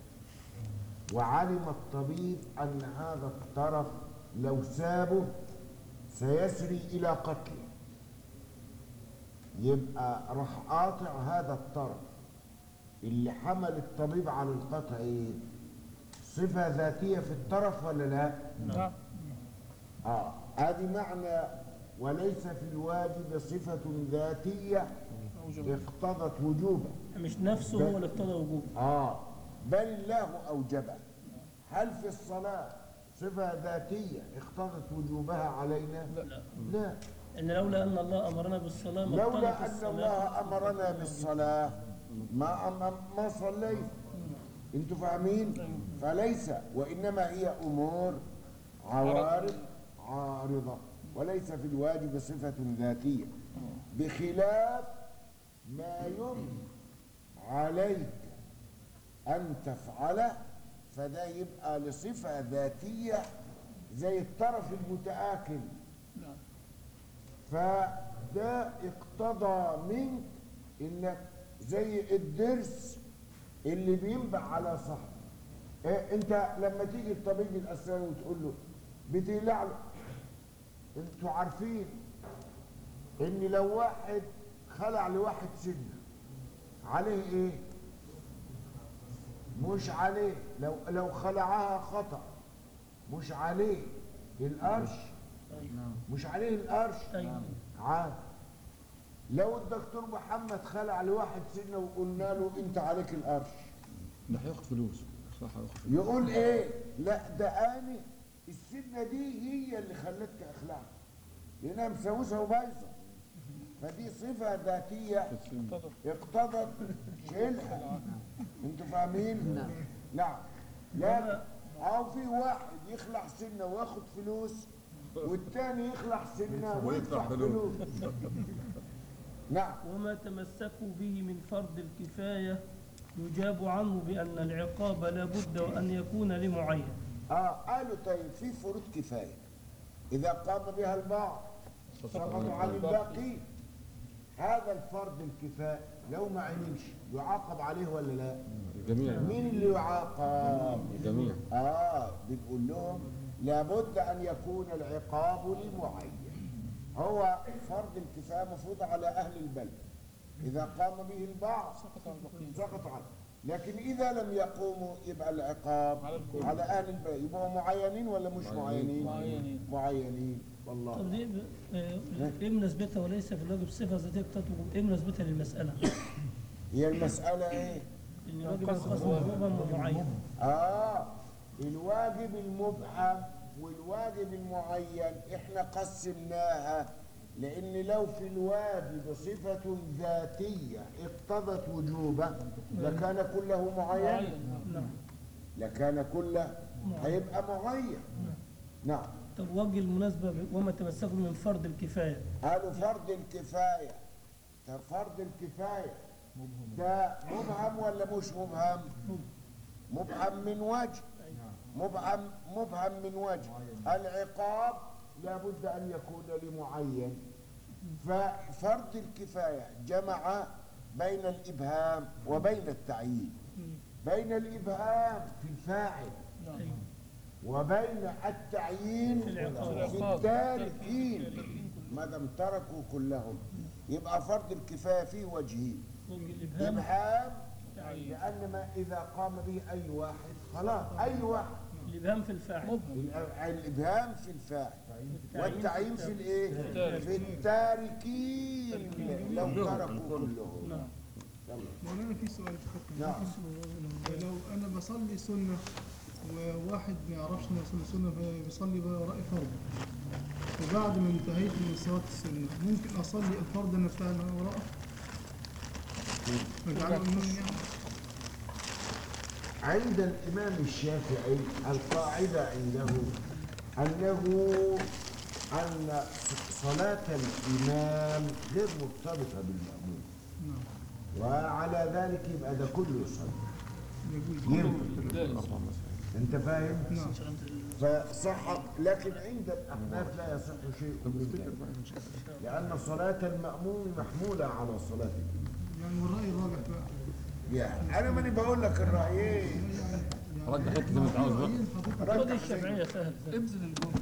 وعلم الطبيب أن هذا الطرف لو سابه سيسري إلى قتله يبقى راح قاطع هذا الطرف اللي حمل الطبيب على القطع ايه صفة ذاتية في الطرف ولا لا نعم اه ادي معنى وليس في الواجب صفة ذاتية أوجب اقتضت وجوبه مش نفسه هو اللي اقتضى وجوبه اه بل الله اوجبه هل في الصلاة صفة ذاتية اقتضت وجوبها علينا لا لا إن لولا أن الله أمرنا بالصلاة ما لولا اقتضت أن الصلاة الله أمرنا بالصلاة ما ما, ما صليت أنتوا فاهمين؟ فليس وإنما هي أمور عوارض عارضة وليس في الواجب صفة ذاتية بخلاف ما يمكن عليك أن تفعله فده يبقى لصفة ذاتية زي الطرف المتآكل نعم فده اقتضى منك انك زي الدرس اللي بينبع على صاحبه إيه انت لما تيجي الطبيب الاسنان وتقول له بتقلع له انتوا عارفين ان لو واحد خلع لواحد سنه عليه ايه مش عليه لو لو خلعها خطأ مش عليه القرش مش عليه القرش أيوة عاد لو الدكتور محمد خلع لواحد سنه وقلنا له انت عليك القرش ده هياخد فلوس صح هياخد فلوس يقول ايه لا ده انا السنه دي هي اللي خلتك اخلعها لانها مسوسه وبايظه فدي صفه ذاتيه اقتضت اقتضت شيلها انتوا فاهمين نعم لا او في واحد يخلع سنه وياخد فلوس والتاني يخلع سنه ويدفع ويدفع فلوس. فلوس نعم وما تمسكوا به من فرض الكفاية يجاب عنه بأن العقاب لا بد وأن يكون لمعين اه قالوا طيب في فروض كفايه اذا قام بها البعض سقط عن الباقي هذا الفرض الكفايه لو ما عملش يعاقب عليه ولا لا الجميع مين اللي يعاقب الجميع اه بنقول لهم لابد ان يكون العقاب للمعين هو فرض الكفايه مفروض على اهل البلد اذا قام به البعض سقط عن البقية سقط عنه لكن اذا لم يقوموا يبقى العقاب على الكل. على اهل البلد يبقوا معينين ولا مش معينين معينين. معينين طب والله ليه ب- آه، ايه مناسبتها وليس في الواجب صفة ذاتية بتطلب ايه مناسبتها للمسألة؟ هي المساله ايه ان الواجب الخاص مفهوما ومعين اه الواجب المبهم والواجب المعين احنا قسمناها لان لو في الواجب صفة ذاتية اقتضت وجوبه لكان كله معين معين نعم لكان كله هيبقى معين نعم طب وجه المناسبة ب- وما تمسكوا من فرض الكفاية قالوا فرض الكفاية ده فرض الكفاية ده مبهم ولا مش مبهم مبهم من وجه مبهم مبهم من وجه العقاب لابد أن يكون لمعين ففرض الكفاية جمع بين الإبهام وبين التعيين بين الإبهام في الفاعل أيوة. وبين التعيين في العقاب. في التاركين ما دام تركوا كلهم يبقى فرض الكفايه فيه وجهين وجه الإبهام ابهام لان ما اذا قام به اي واحد خلاص اي واحد الإبهام في الفاعل الأ- الابهام في في والتعيين في الايه التارك. في التاركين لو تركوا كلهم نعم مولانا في سؤال تفكر نعم لو انا بصلي سنه وواحد ما يعرفش ان اصلي سنه فبيصلي وراء فرض وبعد ما انتهيت من صلاه السنه ممكن اصلي الفرض نفسها اللي انا وراءه اجعله امام يعني عند الإمام الشافعي القاعدة عنده أنه أن صلاة الإمام غير مرتبطة بالمأموم نعم وعلى ذلك يبقى ده كله يصلي يجوز ينفع أنت فاهم؟ نعم فصح لكن عند الأحناف لا يصح شيء من ذلك لأن صلاة المأموم محمولة على صلاة الإمام يعني والراي الراجح بقى يعني أنا ماني بقول لك الرأيين رجع حته زي ما انت عاوز بقى رأيين حضرتك خد الشافعية سهل سهل. ابذل الجهد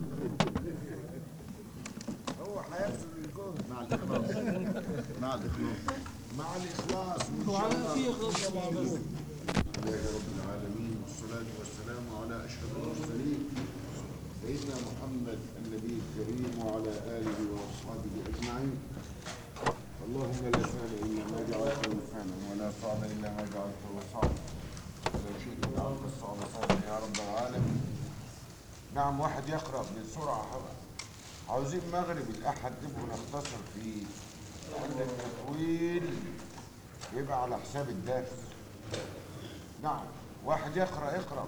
هو هيبذل الجهد مع الإخلاص مع الإخلاص مع الإخلاص وإن وعلى شاء الله في غض بعضهم لله رب العالمين والصلاة والسلام على أشرف المرسلين سيدنا محمد النبي الكريم وعلى آله وأصحابه أجمعين اللهم لا سهل إلا ما جعلته سهلا ولا صعب إلا ما جعلته صعبا ولو شئت جعلت الصعب صعبا يا رب العالمين نعم واحد يقرأ بسرعة عاوزين مغرب الأحد نبقى نختصر فيه لأن التطويل يبقى على حساب الدرس نعم واحد يقرأ اقرأ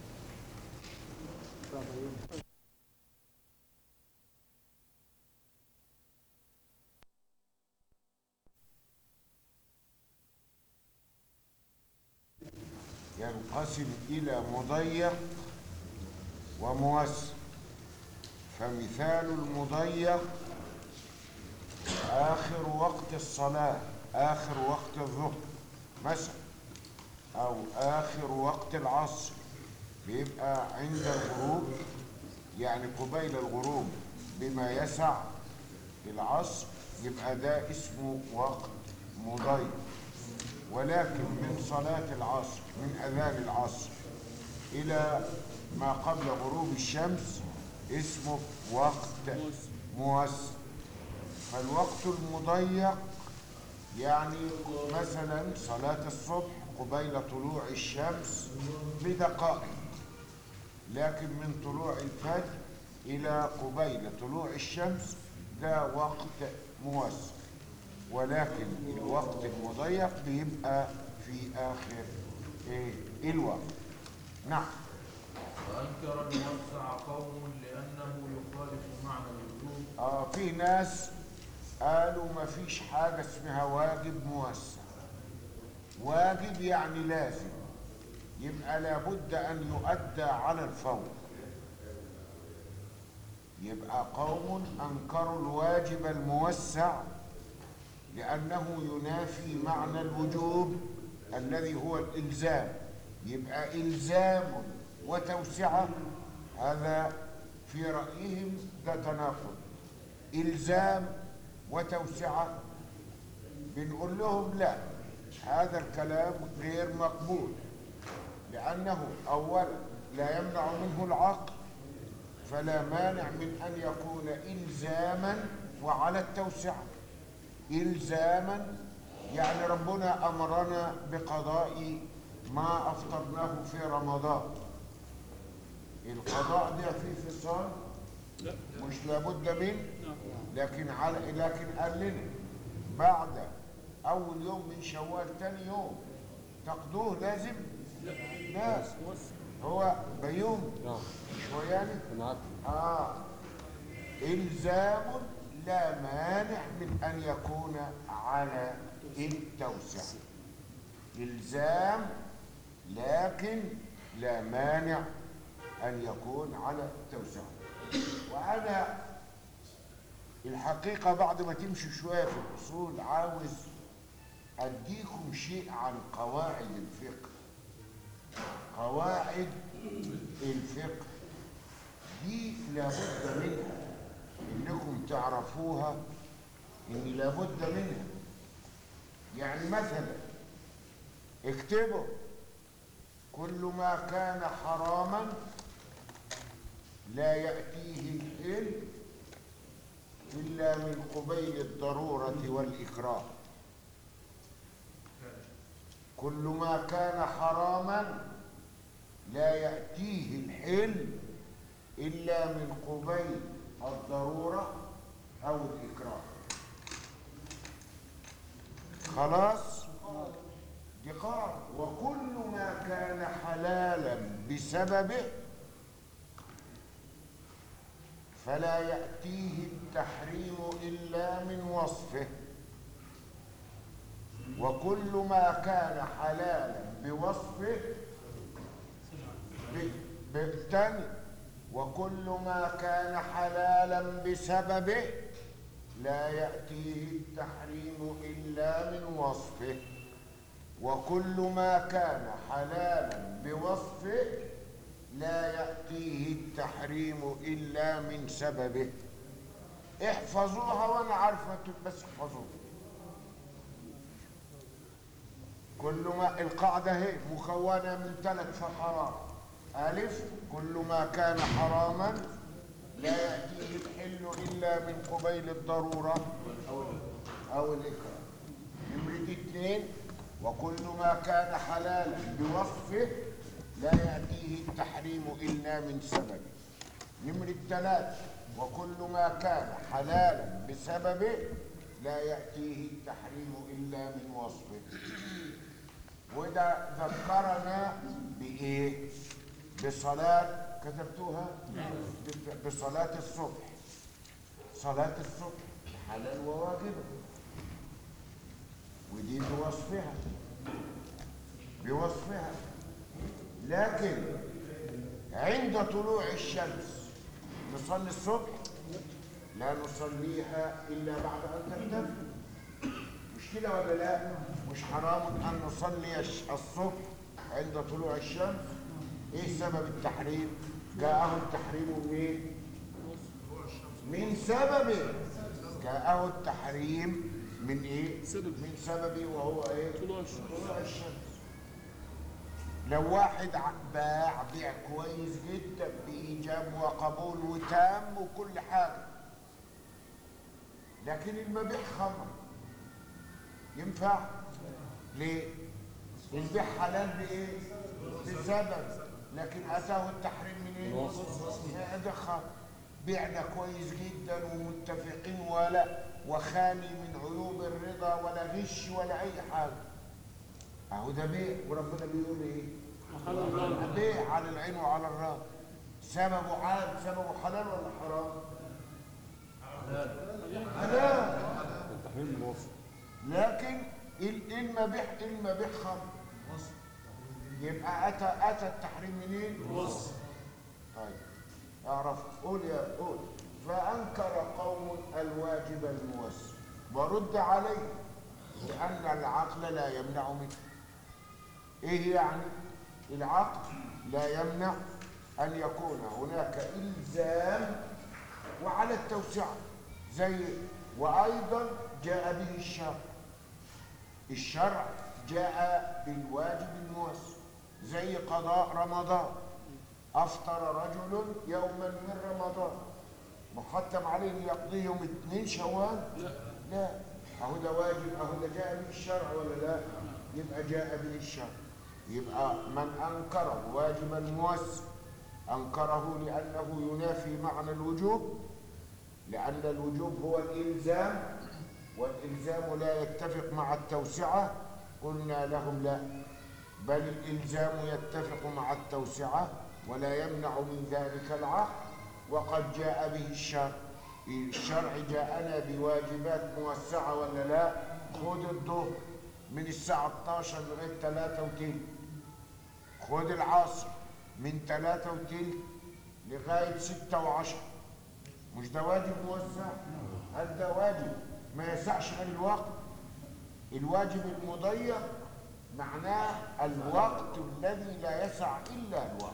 ينقسم إلى مضيق وموسع فمثال المضيق آخر وقت الصلاة آخر وقت الظهر مثلا أو آخر وقت العصر بيبقى عند الغروب يعني قبيل الغروب بما يسع العصر يبقى ده اسمه وقت مضيق ولكن من صلاة العصر من أذان العصر إلى ما قبل غروب الشمس اسمه وقت موسع فالوقت المضيق يعني مثلا صلاة الصبح قبيل طلوع الشمس بدقائق لكن من طلوع الفجر إلى قبيل طلوع الشمس ده وقت موسع ولكن الوقت المضيق بيبقى في آخر إيه الوقت نعم وأنكر الموسع قوم لأنه يخالف معنى الوجوب آه في ناس قالوا ما فيش حاجة اسمها واجب موسع واجب يعني لازم يبقى لابد أن يؤدى على الفور يبقى قوم أنكروا الواجب الموسع لأنه ينافي معنى الوجوب الذي هو الإلزام يبقى إلزام وتوسعة هذا في رأيهم ده تناقض إلزام وتوسعة بنقول لهم لا هذا الكلام غير مقبول لأنه أولا لا يمنع منه العقل فلا مانع من أن يكون إلزاما وعلى التوسعة إلزاما يعني ربنا أمرنا بقضاء ما أفطرناه في رمضان القضاء ده فيه فصال مش لابد منه لكن على لكن قال لنا بعد أول يوم من شوال تاني يوم تقضوه لازم لازم هو بيوم نعم مش هو يعني نعم آه إلزام لا مانع من أن يكون على التوسع إلزام لكن لا مانع أن يكون على التوسع وأنا الحقيقة بعد ما تمشوا شوية في الأصول عاوز أديكم شيء عن قواعد الفقه قواعد الفقه دي لابد منها انكم تعرفوها ان لابد منها يعني مثلا اكتبوا كل ما كان حراما لا يأتيه الحل إلا من قبيل الضرورة والإكراه كل ما كان حراما لا يأتيه الحل إلا من قبيل الضرورة أو الإكراه خلاص دي قاعدة وكل ما كان حلالا بسببه فلا يأتيه التحريم إلا من وصفه وكل ما كان حلالا بوصفه ب- بالتاني وكل ما كان حلالا بسببه لا يأتيه التحريم إلا من وصفه وكل ما كان حلالا بوصفه لا يأتيه التحريم إلا من سببه احفظوها وانا عارفة بس احفظوها كل ما القاعدة هي مكونة من ثلاث فقرات ألف كل ما كان حراما لا يأتيه الحل إلا من قبيل الضرورة أو الإكراه نمرة اثنين وكل ما كان حلالا بوصفه لا يأتيه التحريم إلا من سببه نمرة ثلاثة وكل ما كان حلالا بسببه لا يأتيه التحريم إلا من وصفه وده ذكرنا بإيه؟ بصلاة كتبتوها؟ ب- بصلاة الصبح صلاة الصبح حلال وواجبة ودي بوصفها بوصفها لكن عند طلوع الشمس نصلي الصبح لا نصليها إلا بعد أن ترتفع مش كده ولا لا مش حرام أن نصلي الش- الصبح عند طلوع الشمس إيه سبب التحريم جاءه التحريم منين من سببه جاءه التحريم من ايه سبب. من سببه وهو ايه طلوع الشمس. طلوع الشمس لو واحد ع- باع بيع كويس جدا بإيجاب وقبول وتام وكل حاجة لكن المبيع خمر ينفع ليه البيع حلال بإيه بسبب لكن أتاه التحريم من إيه هذا خمر بعنا كويس جدا ومتفقين ولا وخالي من عيوب الرضا ولا غش ولا أي حاجة اهو ده بيع وربنا بيقول ايه بيع على العين وعلى الراس سببه عاد سببه حلال ولا حرام حلال التحريم من وصف لكن ال- المبيح المبيح خمر يبقى اتى اتى التحريم منين وصف طيب اعرف قول يا قول فانكر قوم الواجب الموسع ورد عليه لان العقل لا يمنع منه ايه يعني العقل لا يمنع ان يكون هناك الزام وعلى التوسعه زي وايضا جاء به الشرع الشرع جاء بالواجب الموسع زي قضاء رمضان افطر رجل يوما من رمضان محتم عليه ان يقضي يوم اثنين شوال لا لا اهو ده واجب اهو ده جاء به الشرع ولا لا يبقى جاء به الشرع يبقى من انكر الواجب الموسع انكره لانه ينافي معنى الوجوب لان الوجوب هو الالزام والالزام لا يتفق مع التوسعه قلنا لهم لا بل الإلزام يتفق مع التوسعة ولا يمنع من ذلك العقل وقد جاء به الشرع الشرع جاءنا بواجبات موسعة ولا لا خذ الظهر من الساعة 12 لغاية 3 وتلت خذ العصر من 3 وتلت لغاية 6 وعشر مش ده واجب موسع هل ده واجب ما يسعش غير الوقت الواجب المضيق معناه الوقت الذي لا يسع إلا الوقت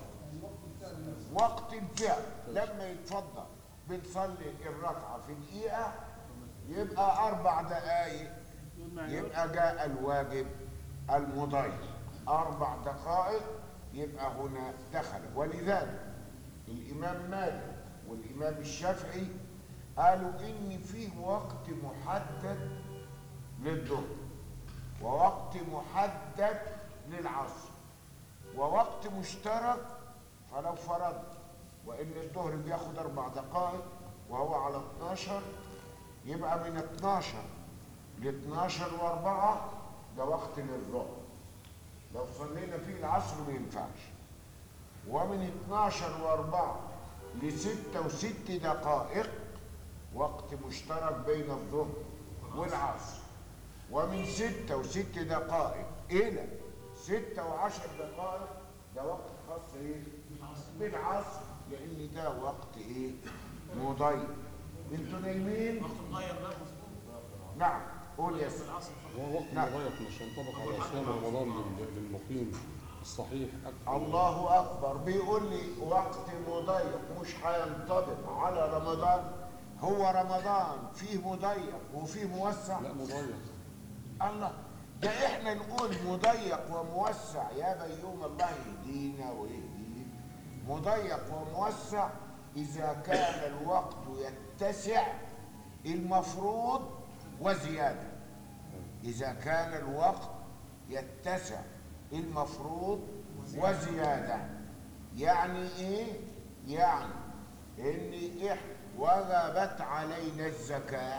وقت الفعل لما يتفضل بنصلي الركعة في دقيقة يبقى أربع دقايق يبقى جاء الواجب المضيق أربع دقائق يبقى هنا دخل ولذلك الإمام مالك والإمام الشافعي قالوا إن فيه وقت محدد للظهر ووقت محدد للعصر ووقت مشترك فلو فرض وإن الظهر بياخد أربع دقائق وهو على 12 يبقى من 12 ل 12 و4 ده وقت للظهر لو صلينا فيه العصر ما ينفعش ومن 12 و4 ل 6 و6 دقائق وقت مشترك بين الظهر والعصر ومن 6 و6 دقائق إلى 6 و10 دقائق ده وقت خاص إيه؟ بالعصر لأن ده وقت إيه؟ مضيق انتوا نايمين؟ وقت مضيق ده نعم قول يا سيدي هو وقت نعم. مضيق مش ينطبق على صيام رمضان لل- للمقيم الصحيح أكثر الله أكبر بيقول لي وقت مضيق مش هينطبق على رمضان هو رمضان فيه مضيق وفيه موسع لا مضيق الله ده احنا نقول مضيق وموسع يا بيوم الله يهدينا ويهديك مضيق وموسع إذا كان الوقت يتسع المفروض وزيادة إذا كان الوقت يتسع المفروض وزيادة يعني إيه؟ يعني إن إحنا وجبت علينا الزكاة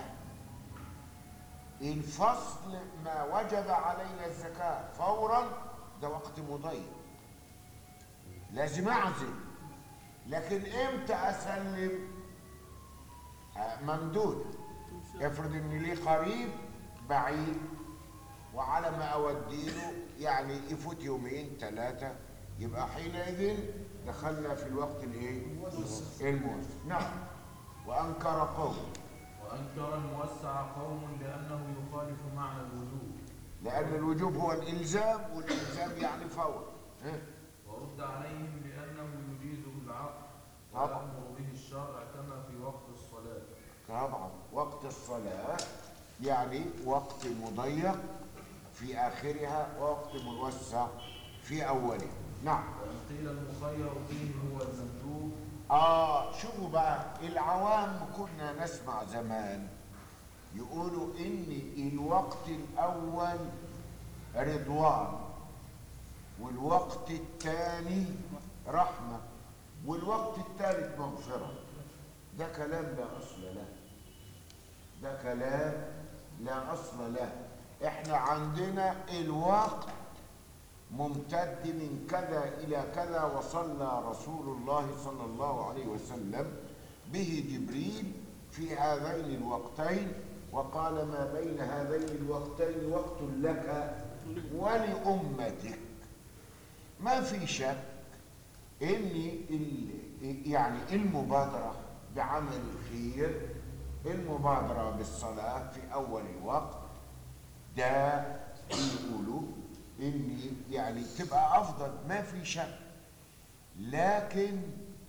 الفصل ما وجب علينا الزكاة فورا ده وقت مضيق لازم أعزل لكن إمتى أسلم آه، ممدود افرض إن لي قريب بعيد وعلى ما أوديله يعني يفوت يومين ثلاثة يبقى حينئذ دخلنا في الوقت الايه؟ الموسع نعم وأنكر قوم وأنكر الموسع قوم لأنه يخالف معنى الوجوب لأن الوجوب هو الإلزام والإلزام يعني فور ها؟ ورد عليهم بأنه يجيزه العقل طبعا. ويأمر به الشرع كما في وقت الصلاة طبعا وقت الصلاة يعني وقت مضيق في آخرها ووقت موسع في أوله نعم وإن قيل المخير فيه هو المندوب آه شوفوا بقى العوام كنا نسمع زمان يقولوا إن الوقت الأول رضوان والوقت الثاني رحمة والوقت الثالث مغفرة ده كلام لا أصل له ده كلام لا أصل له إحنا عندنا الوقت ممتد من كذا إلى كذا وصلى رسول الله صلى الله عليه وسلم به جبريل في هذين الوقتين وقال ما بين هذين الوقتين وقت لك ولأمتك ما في شك ان ال- يعني المبادرة بعمل الخير المبادرة بالصلاة في أول الوقت ده بيقولوا ان يعني تبقى افضل ما في شك لكن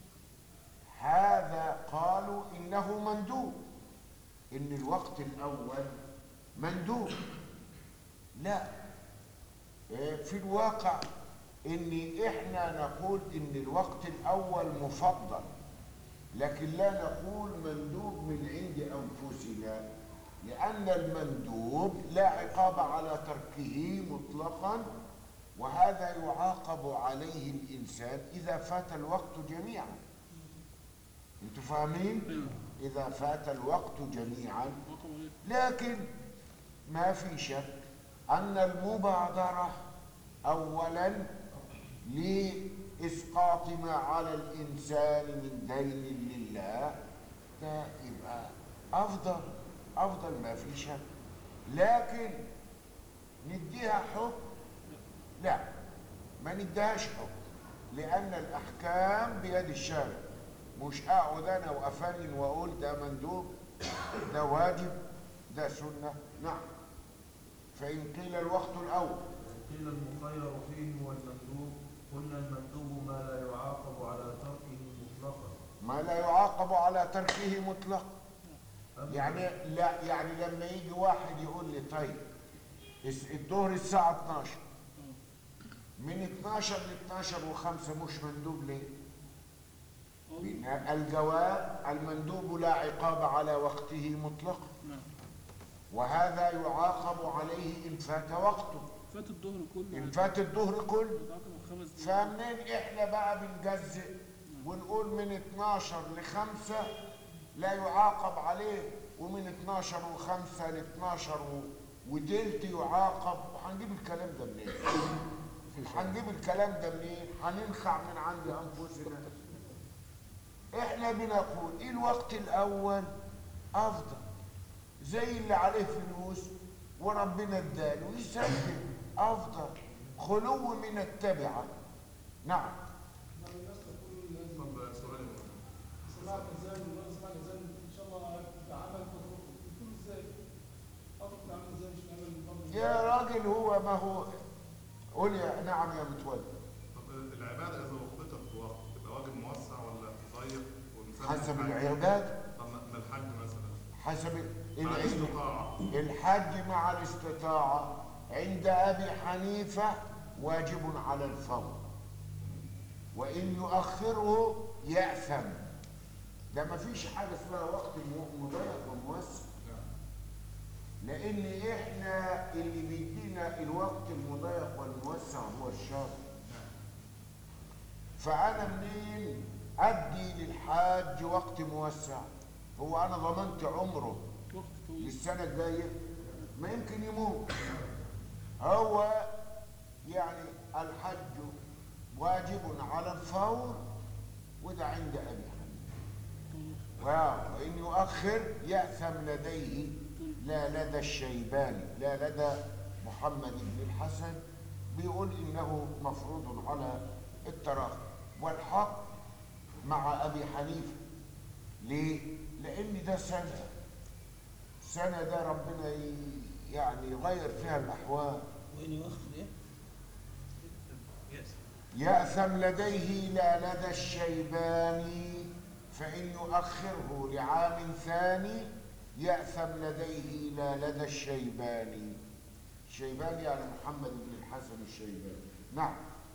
هذا قالوا انه مندوب ان الوقت الاول مندوب لا إيه، في الواقع ان احنا نقول ان الوقت الاول مفضل لكن لا نقول مندوب من عند انفسنا لان المندوب لا عقاب على تركه مطلقا وهذا يعاقب عليه الانسان اذا فات الوقت جميعا انتوا فاهمين اذا فات الوقت جميعا لكن ما في شك ان المبادره أولا لإسقاط ما على الإنسان من دين لله ده يبقى أفضل أفضل ما في شك لكن نديها حكم لا ما نديهاش حكم لأن الأحكام بيد الشارع مش أقعد أنا وأفنن وأقول ده مندوب ده واجب ده سنة نعم فإن قيل الوقت الأول قيل المخير فيه هو المندوب قلنا المندوب ما لا يعاقب على تركه مطلقا ما لا يعاقب على تركه مطلقا أما يعني لا يعني لما يجي واحد يقول لي طيب الس- الظهر الساعة 12 من 12 ل 12 و5 مش مندوب ليه؟ لأن الجواب المندوب لا عقاب على وقته مطلقا نعم وهذا يعاقب عليه إن فات وقته فات الظهر كله إن فات الظهر كله يتعاقب خمس دقايق فمنين احنا بقى بنجزئ ونقول من 12 ل 5 لا يعاقب عليه ومن 12 و5 ل 12 و... وتلت يعاقب وهنجيب الكلام ده منين؟ هنجيب الكلام ده منين؟ هننخع من عند انفسنا احنا بنقول ايه الوقت الاول افضل زي اللي عليه فلوس وربنا اداله يسلم افضل خلو من التبعه نعم طب سؤال سمعت ازاي والله سمعت ازاي ان شاء الله بعمل تطرق بتقول ازاي اطلق نعمل ازاي مش نعمل برضه يا راجل هو ما هو قول يا نعم يا متولي طب العبادة إذا وقفتها في وقت يبقى واجب موسع ولا ضيق والإنسان حسب الحج- العباد طب ما ما الحج مثلا حسب مع العلم الاستطاعة الحج مع الاستطاعة عند أبي حنيفة واجب على الفور وإن يؤخره يأثم ده ما فيش حاجة اسمها وقت م- مضيق وموسع لأن إحنا اللي بيدينا الوقت المضيق والموسع هو الشرع فأنا منين أدي للحاج وقت موسع هو أنا ضمنت عمره وقت طويل للسنة الجاية ما يمكن يموت هو يعني الحج واجب على الفور وده عند أبي حنيفة و- وإن يؤخر يأثم لديه لا لدى الشيباني لا لدى محمد بن الحسن بيقول إنه مفروض على التراخي والحق مع أبي حنيفة ليه؟ لأن ده سنة سنة ده ربنا ي- يعني يغير فيها الأحوال وإن يؤخر إيه؟ يأثم لديه لا لدى الشيباني فإن يؤخره لعام ثاني يأثم لديه لا لدى الشيباني الشيباني يعني محمد بن الحسن الشيباني نعم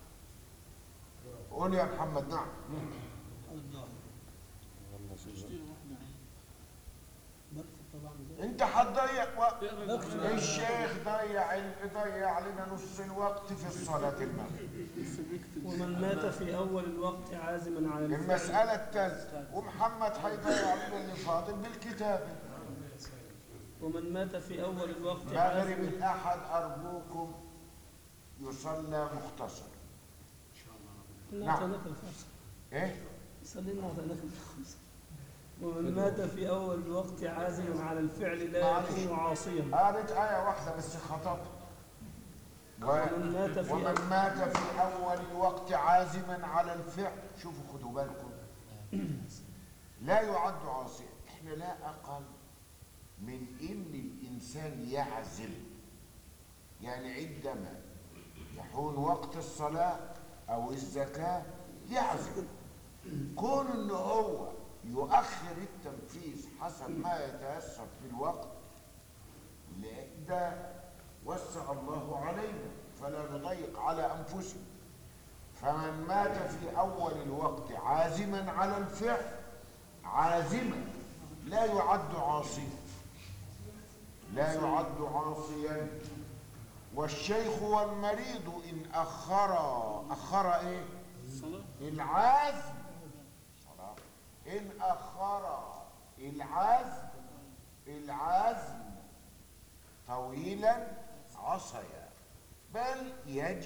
قول يا محمد نعم الظاهر تشتري واحدة بكتب طبعا ده انت هتضيع وقت بكتب الشيخ ضيع ضيع علينا نص الوقت في الصلاة المغرب لسه بيكتب ومن مات في أول الوقت عازما على الفعل المسألة التالتة ومحمد هيضيع علينا اللي فاضل بالكتاب ومن مات في أول الوقت مغرب عازما الأحد أرجوكم يصلى مختصر إنا نعم. أعطيناك الفرصة إيه؟ صلينا أعطيناك الفرصة ومن مات في أول الوقت عازما على الفعل لا معلش. يكون عاصيا قالت آية واحدة بس خطأت و- ومن مات في ومن أول مات في أول الوقت عازما على الفعل شوفوا خدوا بالكم لا يعد عاصيا احنا لا أقل من إن الإنسان يعزم يعني عندما يحون وقت الصلاة أو الزكاة يعزم كون إن هو يؤخر التنفيذ حسب ما يتيسر في الوقت لا ده وسع الله علينا فلا نضيق على أنفسنا فمن مات في أول الوقت عازما على الفعل عازما لا يعد عاصيا لا يعد عاصيا والشيخ والمريض إن أخر أخر إيه؟ الصلاة العزم صلاة. إن أخر العزم العزم طويلا عصيا بل يجب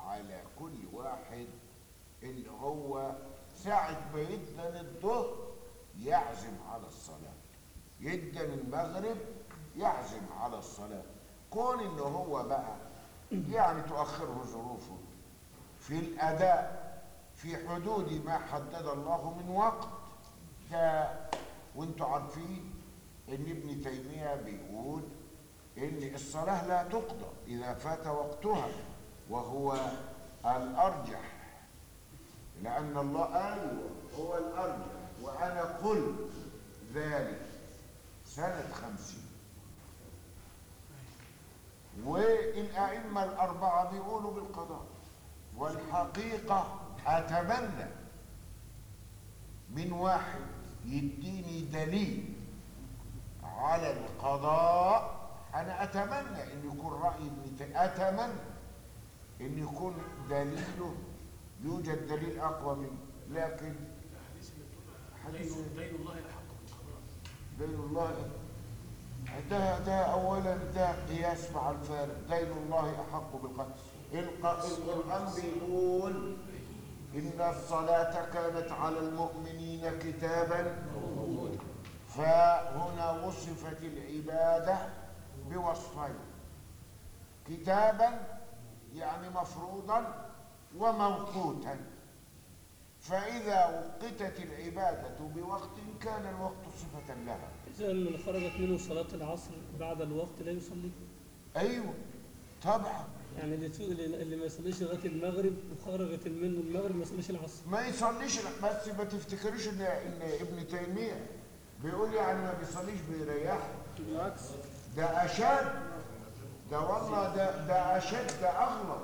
على كل واحد اللي هو ساعة ما يدن الظهر يعزم على الصلاة يدن المغرب يعزم على الصلاة كون ان هو بقى يعني تؤخره ظروفه في الأداء في حدود ما حدد الله من وقت ده وانتوا عارفين ان ابن تيمية بيقول ان الصلاة لا تقضى اذا فات وقتها وهو الارجح لان الله قال هو الارجح وانا قلت ذلك سنة خمسين والأئمة الأربعة بيقولوا بالقضاء والحقيقة أتمنى من واحد يديني دليل على القضاء أنا أتمنى أن يكون رأي ابن تيمية أتمنى أن يكون دليله يوجد دليل أقوى منه لكن حديث دين الله احق بالقضاء دين الله ده ده اولا ده قياس مع الفارق دين الله احق بالقدر الق- القران بيقول ان الصلاه كانت على المؤمنين كتابا فهنا وصفت العباده بوصفين كتابا يعني مفروضا وموقوتا فإذا وقتت العبادة بوقت كان الوقت صفة لها إذا اللي خرجت منه صلاة العصر بعد الوقت لا يصلي أيوة طبعا يعني اللي تو- اللي اللي ما يصليش لغاية المغرب وخرجت منه المغرب ما يصليش العصر ما يصليش بس ما تفتكرش ان ان ابن تيمية بيقول يعني ما بيصليش بيريح بالعكس ده أشد ده والله ده ده أشد ده أغلظ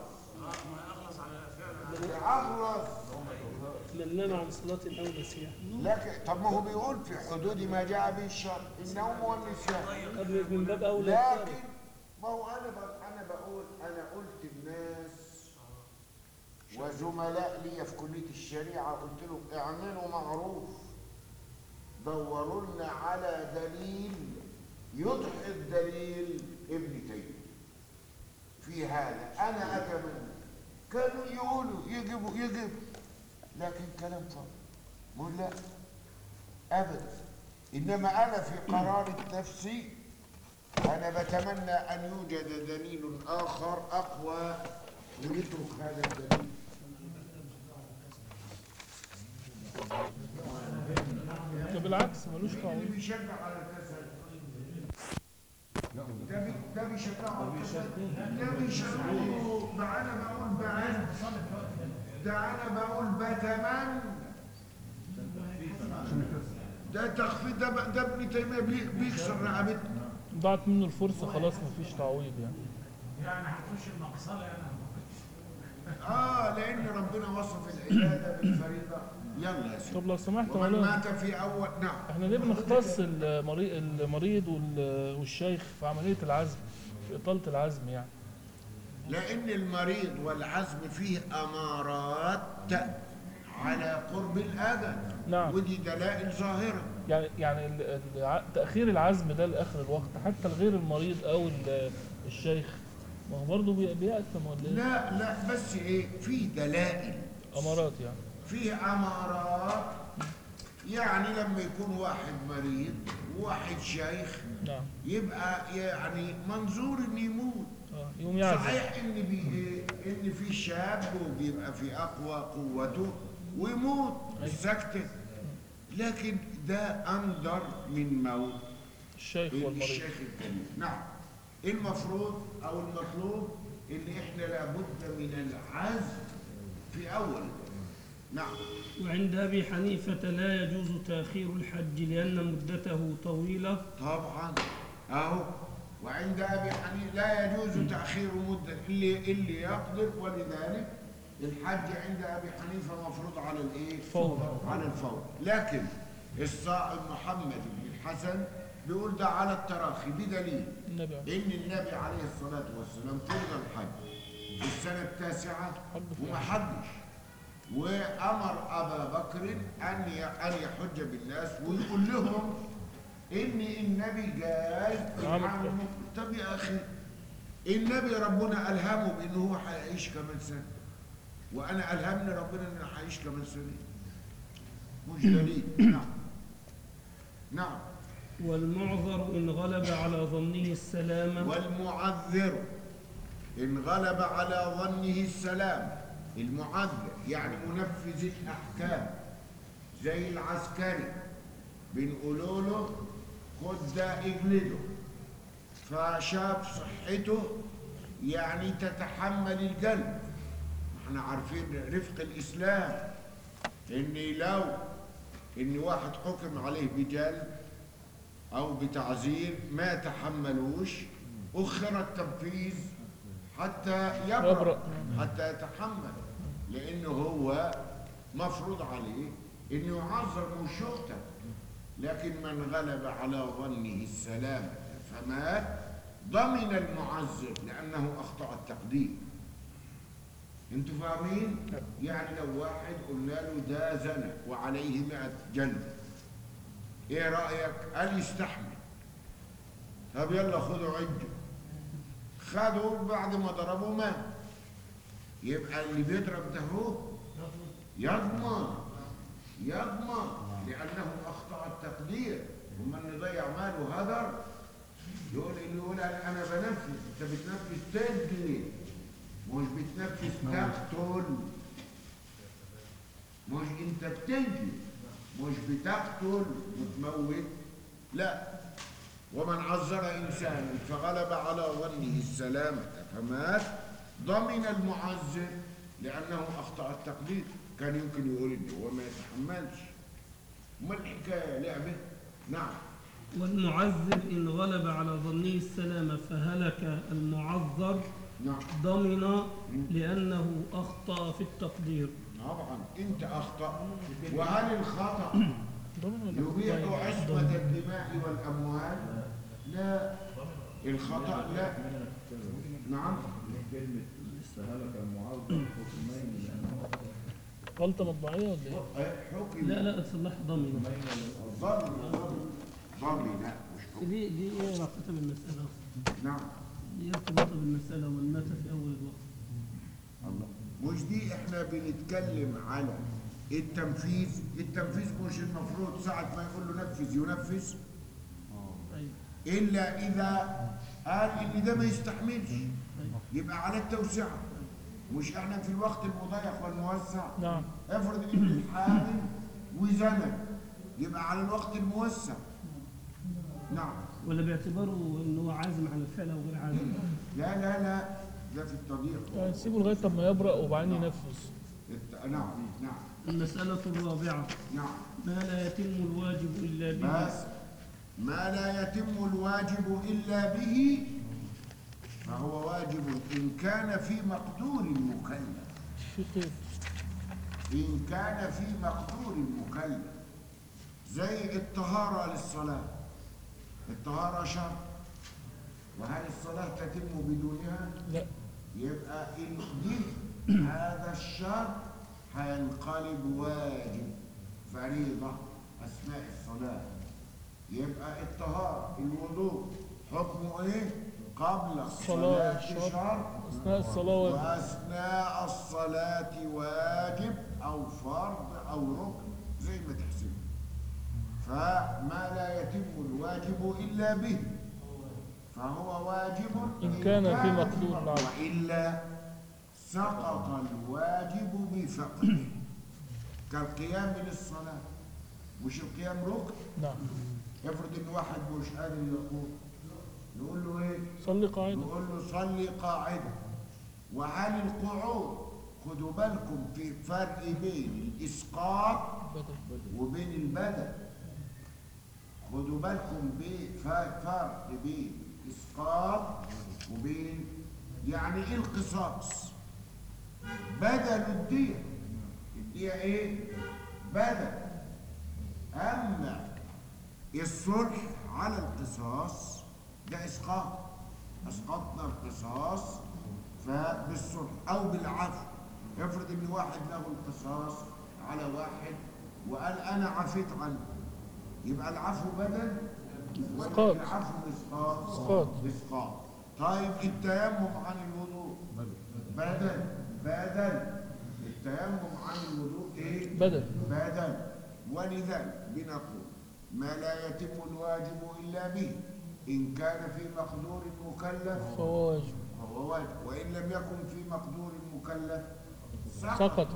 ده أغلظ من نام عن صلاة أو نسيها لكن طب ما هو بيقول في حدود ما جاء به الشرع النوم والنسيان قبل من باب أولى لكن التارك. ما هو انا ب- انا بقول انا قلت الناس وزملاء لي في كليه الشريعه قلت لهم اعملوا معروف دوروا لنا على دليل يضحك دليل ابن تيميه في هذا انا اتمنى كانوا يقولوا يجيبوا يجيبوا لكن كلام فاضي مو لا ابدا انما انا في قرار نفسي أنا بتمنى أن يوجد دليل آخر أقوى ونترك هذا الدليل ده بالعكس ملوش اللي قانون بيشجع على الكسل ده بي- ده بيشجع على الكسل ده بيشجع ده أنا بقول بعد ده أنا بقول بتمنى ده تخفيض ده ب- ده ابن تيمية بي- بيكسر رقبتنا ضاعت منه الفرصة خلاص مفيش تعويض يعني اه لان ربنا وصف العباده بالفريضه يلا يا سيدي طب لو سمحت ومن مولانا مات في اول نعم احنا ليه بنختص المريض المريض وال- والشيخ في عملية العزم في إطالة العزم يعني لان المريض والعزم فيه امارات على قرب الاجل نعم. ودي دلائل ظاهره يعني يعني ال- الع- تأخير العزم ده لآخر الوقت حتى الغير المريض أو ال- الشيخ ما هو برضه بي- بيأثم ولا إيه؟ لا لا بس ايه في دلائل أمارات يعني فيه امارات يعني لما يكون واحد مريض وواحد شيخ نعم يبقى يعني منظور انه يموت اه يوم يعزم صحيح ان بي ان في شاب وبيبقى في اقوى قوته ويموت بالسكتة لكن ده اندر من موت الشيخ والمريض الشيخ الكريم نعم المفروض او المطلوب ان احنا لابد من العزم في اول نعم وعند أبي حنيفة لا يجوز تأخير الحج لأن مدته طويلة طبعا اهو وعند ابي حنيفه لا يجوز تاخير مده اللي اللي يقدر ولذلك الحج عند ابي حنيفه مفروض على الايه؟ فور. على الفور لكن الصائب محمد بن الحسن بيقول ده على التراخي بدليل النبي عليه ان النبي عليه الصلاه والسلام فرض الحج في السنه التاسعه حج في وما حجش وامر ابا بكر ان ي- ان يحج بالناس ويقول لهم ان النبي جاي عام يعلم- طب يا اخي النبي ربنا الهمه بانه هو هيعيش كمان سنه وانا الهمني ربنا ان انا هعيش كمان سنه مش دليل نعم نعم والمعذر إن غلب على ظنه السلامة والمعذر إن غلب على ظنه السلام المعذر يعني منفذ الأحكام زي العسكري بنقولوا له خد ده اجلده فشاف صحته يعني تتحمل الجلد احنا عارفين رفق الإسلام إن لو إن واحد حكم عليه بجلد أو بتعزير ما تحملوش أخر التنفيذ حتى يبرأ يبرأ. حتى يتحمل لأنه هو مفروض عليه أنه يعذر مش يقتل لكن من غلب على ظنه السلام فمات ضمن المعذر لأنه أخطأ التقدير انتوا فاهمين؟ يعني لو واحد قلنا له ده زنى وعليه مئة جلد ايه رأيك؟ قال يستحمل طب يلا خدوا عده خدوا بعد ما ضربوا مات يبقى اللي بيضرب ده هو يضمن يضمن لأنه أخطأ التقدير ومن يضيع ماله هدر يقول اللي يقول أنا بنفذ أنت بتنفذ تجلي مش بتنفذ تقتل مش انت بتنجي مش بتقتل وتموت لا ومن عذر انسانا فغلب على ظنه السلامه فمات ضمن المعذر لانه اخطا التقدير كان يمكن يقول ان هو ما يتحملش ما الحكايه لعبه نعم والمعذر إن غلب على ظنه السلامة فهلك المعذر نعم ضمن لأنه أخطأ في التقدير طبعا انت اخطا وهل الخطا ضمن ولا يبيح ضمن؟ عصمة الدماء والأموال لا الخطأ لا نعم كلمة استهلك المعارضة حكمين لأنه غلطة مطبعية ولا ايه؟ حكم لا لا صلح ضمن ضمن ضمن ضمن لا مش حكم دي دي ايه علاقتها بالمسألة أصلا؟ نعم دي ارتباطها بالمسألة والمات في أول الوقت مش دي احنا بنتكلم على التنفيذ التنفيذ مش المفروض ساعة ما يقول له نفذ ينفذ أيوة إلا إذا قال إن ده ما يستحملش يبقى على التوسعة مش احنا في الوقت المضيق والموسع نعم افرض ان الحامل وزنى يبقى على الوقت الموسع نعم ولا باعتباره إن هو عازم على الفعل أو غير عازم لا لا لا ده في التضييق يعني نسيبه لغاية لما يبرأ وبعدين ينفذ الت- نعم نعم المسألة الرابعة نعم ما لا يتم الواجب إلا به بس ما لا يتم الواجب إلا به فهو واجب إن كان في مقدور المكلف في قيد إن كان في مقدور المكلف زي الطهارة للصلاة الطهارة شرط وهل الصلاة تتم بدونها؟ لا يبقى إن دي هذا الشرط هينقلب واجب فريضة أثناء الصلاة يبقى الطهارة الوضوء حكمه إيه؟ قبل الصلاة الصلاة شرط. شرط أثناء الصلاة واجب وأثناء الصلاة واجب أو فرض أو ركن زي ما تحسب فما لا يتم الواجب إلا به فهو واجب إن كان في مقدور نعم. وإلا سقط الواجب بفقده كالقيام للصلاة مش القيام ركن نعم افرض ان واحد مش قادر يقوم نقول له ايه صلي قاعدة نقول له صلي قاعدة وعلى القعود خدوا بالكم في فرق بين الإسقاط بدل وبين البدل خدوا بالكم بفرق بين الإسقاط وبين يعني إيه القصاص بدل الدية الدية إيه بدل أما الصلح على القصاص ده إسقاط أسقطنا القصاص فبالصلح أو بالعفو افرض إن واحد له القصاص على واحد وقال أنا عفيت عنه يبقى العفو بدل ولا إسقاط. العفو إسقاط إسقاط. إسقاط طيب التيمم عن الوضوء بدل بدل التيمم عن الوضوء ايه بدل بدل ولذلك بنقول ما لا يتم الواجب الا به ان كان في مقدور المكلف فهو واجب فهو واجب وان لم يكن في مقدور المكلف سقط سقط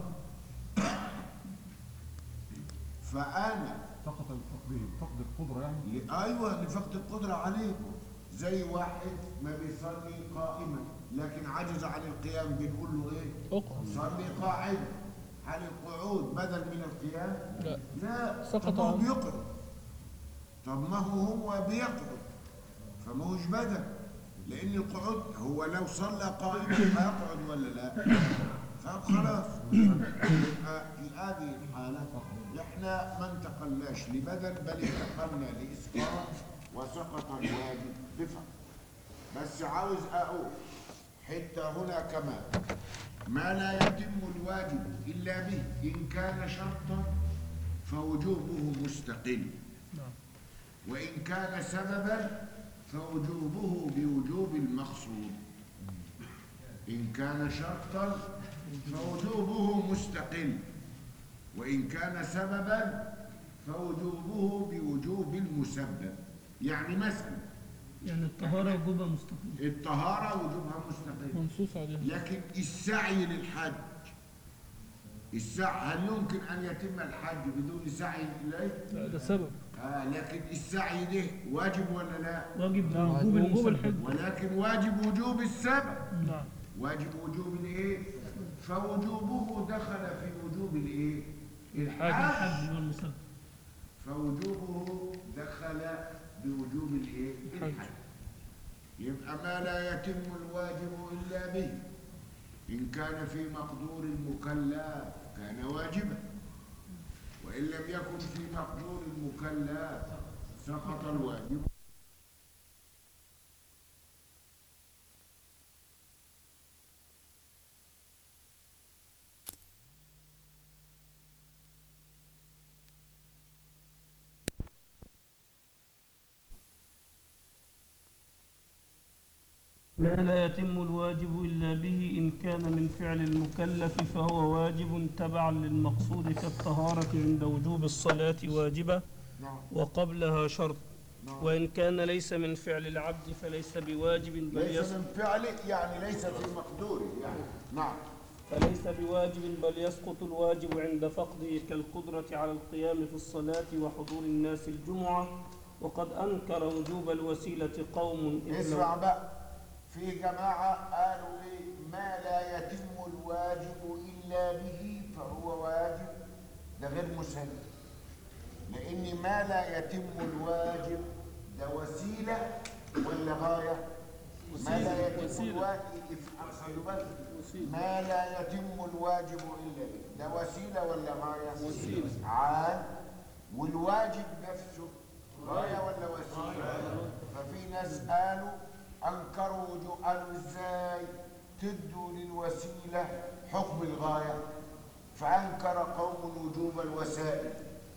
فانا سقط الفقد فقد القدرة يعني ل- ايوه لفقد القدره عليه زي واحد ما بيصلي قائما لكن عجز عن القيام بنقول له ايه اقعد صلي قاعدا هل القعود بدل من القيام لا لا سقط طب ما هو عنه. بيقعد طب ما هو هو بيقعد فما هوش بدل لان القعود هو لو صلى قائما هيقعد ولا لا طب خلاص يبقى في هذه الحاله احنا ما انتقلناش لبدل بل انتقلنا لاسقاط وسقط الواجب بفعل بس عاوز اقول حته هنا كمان ما لا يتم الواجب الا به ان كان شرطا فوجوبه مستقل نعم. وان كان سببا فوجوبه بوجوب المقصود ان كان شرطا فوجوبه مستقل وان كان سببا فوجوبه بوجوب المسبب يعني مثلا يعني الطهارة وجوبها مستقيم الطهاره وجوبها مستقل منصوص عليه لكن السعي للحج السعي هل يمكن ان يتم الحج بدون سعي اليه؟ لا ده سبب آه لكن السعي ده واجب ولا لا؟ واجب نعم وجوب وجوب المسبب الحج ولكن واجب وجوب السبب نعم واجب وجوب الايه؟ فوجوبه دخل في وجوب الايه؟ الحج الحج والمسبب فوجوبه دخل بوجوب الايه؟ الحج. الحج يبقى ما لا يتم الواجب الا به ان كان في مقدور المكلف كان واجبا وان لم يكن في مقدور المكلف سقط الواجب ما لا يتم الواجب إلا به إن كان من فعل المكلف فهو واجب تبعا للمقصود كالطهارة عند وجوب الصلاة واجبة نعم وقبلها شرط نعم وإن كان ليس من فعل العبد فليس بواجب بل ليس يسقط من فعله يعني ليس في مقدوره يعني نعم فليس بواجب بل يسقط الواجب عند فقده كالقدرة على القيام في الصلاة وحضور الناس الجمعة وقد أنكر وجوب الوسيلة قوم إذ لو- اسمع بقى في جماعة قالوا ايه ما لا يتم الواجب إلا به فهو واجب ده غير مسلم لأن ما لا يتم الواجب ده وسيلة ولا غاية ما لا يتم وسيلة. الواجب افهم خلي بالك. ما لا يتم الواجب إلا به ده وسيلة ولا غاية وسيلة. عاد والواجب نفسه غاية ولا وسيلة ففي ناس قالوا أنكروا وجوه قالوا إزاي تدوا للوسيلة حكم الغاية فأنكر قوم وجوب الوسائل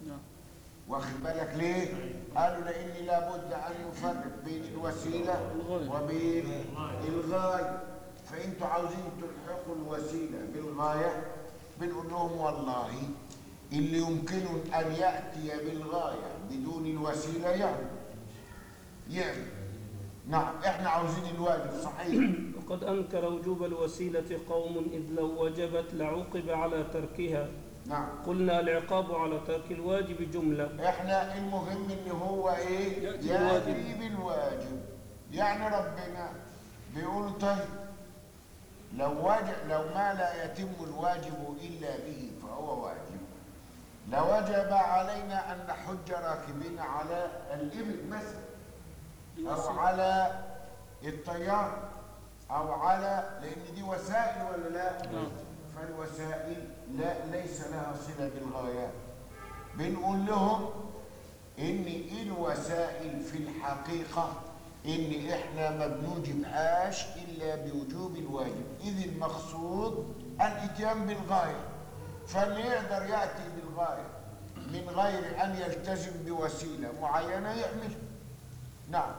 واخد بالك ليه؟ قالوا لأن لابد أن يفرق بين الوسيلة وبين الغاية فأنتوا عاوزين تلحقوا الوسيلة بالغاية بنقول لهم والله اللي يمكن أن يأتي بالغاية بدون الوسيلة يعمل يعمل نعم احنا عاوزين الواجب صحيح وقد أنكر وجوب الوسيلة قوم إذ لو وجبت لعوقب على تركها نعم قلنا العقاب على ترك الواجب جملة احنا المهم ان هو ايه يأتي ياتي بالواجب يعني ربنا بيقول طيب لو واجب لو ما لا يتم الواجب الا به فهو واجب لوجب علينا ان نحج راكبين على الابل مثلا او على الطياره او على لان دي وسائل ولا لا فالوسائل لا ليس لها صله بالغايات بنقول لهم ان الوسائل في الحقيقه ان احنا ما بنوجبهاش الا بوجوب الواجب اذ المقصود الاتيان بالغايه فاللي يقدر ياتي بالغايه من غير ان يلتزم بوسيله معينه يعمل نعم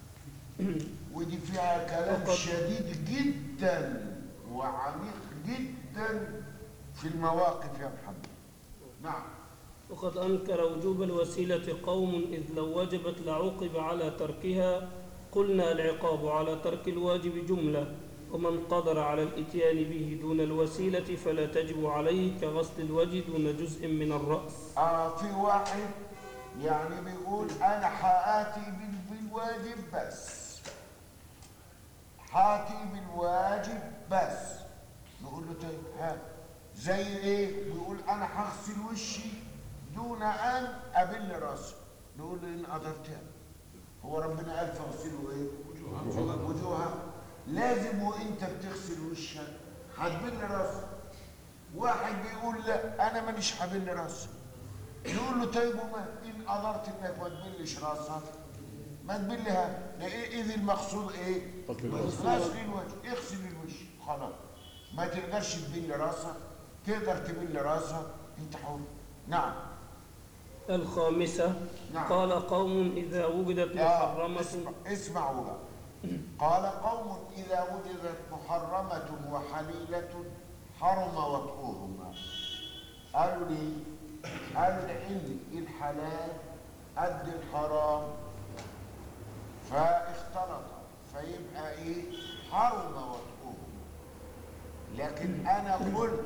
ودي فيها كلام وقد- شديد جدا وعميق جدا في المواقف يا محمد نعم وقد أنكر وجوب الوسيلة قوم إذ لو وجبت لعوقب على تركها قلنا العقاب على ترك الواجب جملة ومن قدر على الإتيان به دون الوسيلة فلا تجب عليه كغسل الوجه دون جزء من الرأس آه في واحد يعني بيقول انا حآتي بال- بالواجب بس حاتي بالواجب بس نقول له طيب ها زي ايه بيقول انا هغسل وشي دون ان ابل راسي نقول له ان قدرت يعني. هو ربنا قال فاغسلوا ايه وجوهها لازم وانت بتغسل وشك هتبل راسك واحد بيقول لا انا مانيش هبل راسي يقول له طيب وما ان قدرت انك ما تبلش راسك ما تبلها لإيه اذ المقصود ايه غسل الوجه اغسل الوجه خلاص ما تقدرش تبل راسك تقدر تبل راسك انت حر نعم الخامسة نعم. قال قوم إذا وجدت آه، محرمة اسمع اسمعوا بقى قال قوم إذا وجدت محرمة وحليلة حرم وطئهما قالوا لي قالوا لأن الحلال قد الحرام فاختلط فيبقى ايه حرم وطئهما لكن انا قلت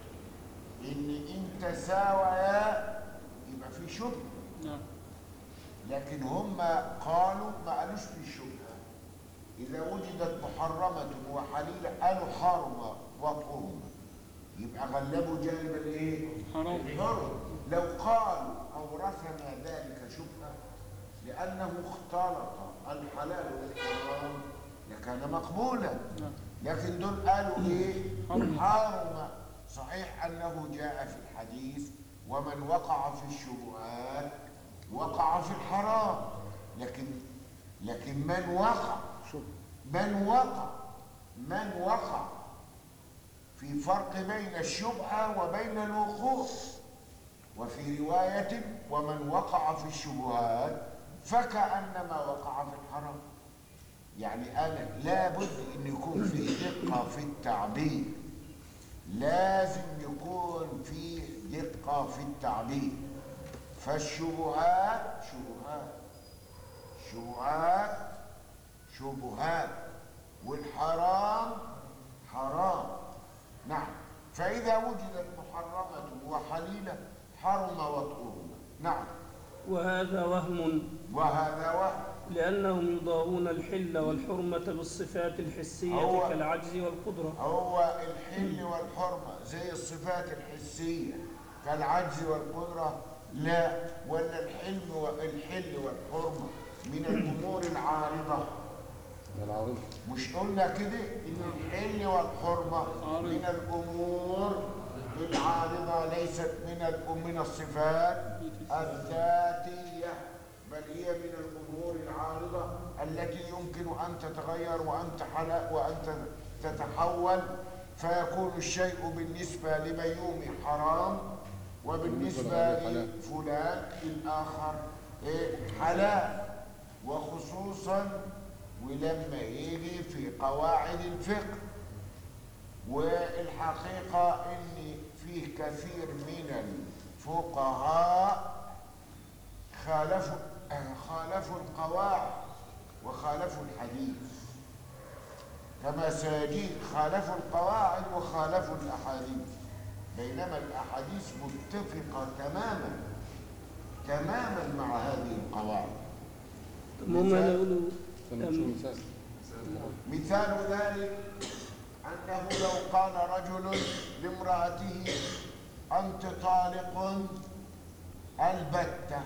ان ان تساويا يبقى في شبهه لكن هم قالوا ما قالوش في شبهه اذا وجدت محرمه وحليله قالوا حرم وطئهما يبقى غلبوا جانب الايه حرام. الحرم لو قالوا اورثنا ذلك شبهه لانه اختلط الحلال والحرام لكان مقبولا لكن دول قالوا ايه حرم صحيح انه جاء في الحديث ومن وقع في الشبهات وقع في الحرام لكن لكن من وقع من وقع من وقع في فرق بين الشبهة وبين الوقوع وفي رواية ومن وقع في الشبهات فكأنما وقع في الحرام يعني أنا لابد أن يكون في دقة في التعبير لازم يكون في دقة في التعبير فالشبهات شبهات شبهات شبهات والحرام حرام نعم فإذا وجدت محرمة وحليلة حرم وطئهما نعم وهذا وهم وهذا وهم لأنهم يضاهون الحل والحرمة بالصفات الحسية هو- كالعجز والقدرة هو الحل والحرمة زي الصفات الحسية كالعجز والقدرة لا ولا الحلم والحل والحرمة من الأمور العارضة العارض مش قلنا كده إن الحل والحرمة من الأمور العارضة ليست من الأم من الصفات الذاتية بل هي من الأمور العارضة التي يمكن أن تتغير وأن تحل وأن ت- تتحول فيكون الشيء بالنسبة لبيومي حرام وبالنسبة لفلان الآخر إيه، حلال وخصوصا ولما يجي في قواعد الفقه والحقيقة ان فيه كثير من الفقهاء خالفوا خالفوا القواعد وخالفوا الحديث كما سيجي خالفوا القواعد وخالفوا الأحاديث بينما الأحاديث متفقة تماما تماما مع هذه القواعد هم يقولوا استنى نشوف مثال مثال ذلك أنه لو قال رجل لامرأته أنت طالق البتة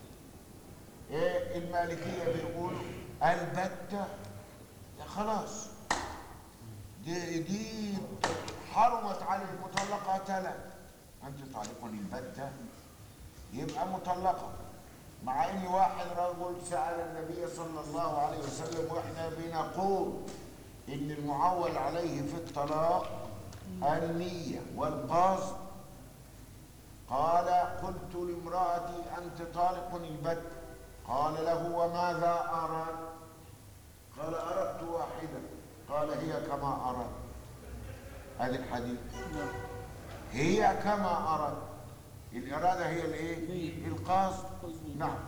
إيه المالكية بيقولوا البتة يا خلاص دي, دي حرمت على المطلقة ثلاث أنت طالق البتة يبقى مطلقة مع ان واحد رجل سأل النبي صلى الله عليه وسلم واحنا بنقول ان المعول عليه في الطلاق النية والقصد قال قلت لامرأتي أنت طالق البت قال له وماذا أراد قال أردت واحدة قال هي كما أراد هذا الحديث هي كما أراد الإرادة هي الإيه؟ القصد نعم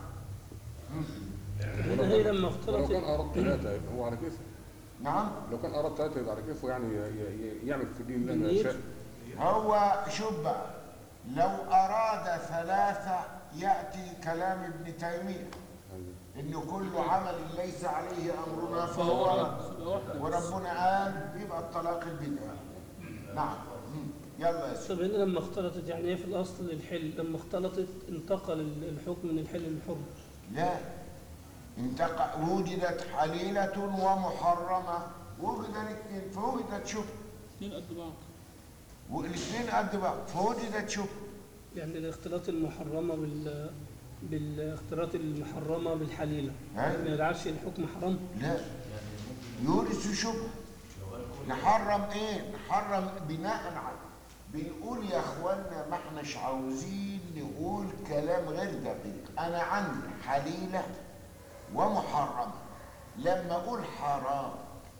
هنا هي لما ولو اختلطت كان اراد ثلاثه يبقى هو على كيفه نعم لو كان اراد ثلاثه يبقى على كيفه يعني ي- ي- يعمل في دين الله ما بالنية. يشاء هو شوف بقى لو أراد ثلاثة يأتي كلام ابن تيمية إن كل عمل ليس عليه أمرنا فهو رد وربنا قال يبقى الطلاق البدعة نعم مم. يلا يا سيدي طب هنا لما اختلطت يعني ايه في الاصل الحل لما اختلطت انتقل ال- الحكم من الحل للحرم لا انتقى وجدت حليلة ومحرمة وجد الاثنين فوجدت شبهة اثنين قد بعض والاثنين قد بعض فوجدت شبهة يعني الاختلاط المحرمة بال بالاختلاط المحرمة بالحليلة أيوة. ما يلعبش الحكم حرام لا يورث شبهة نحرم ايه نحرم بناء على بنقول يا اخوانا ما احناش عاوزين نقول كلام غير دقيق انا عندي حليلة ومحرمة لما اقول حرام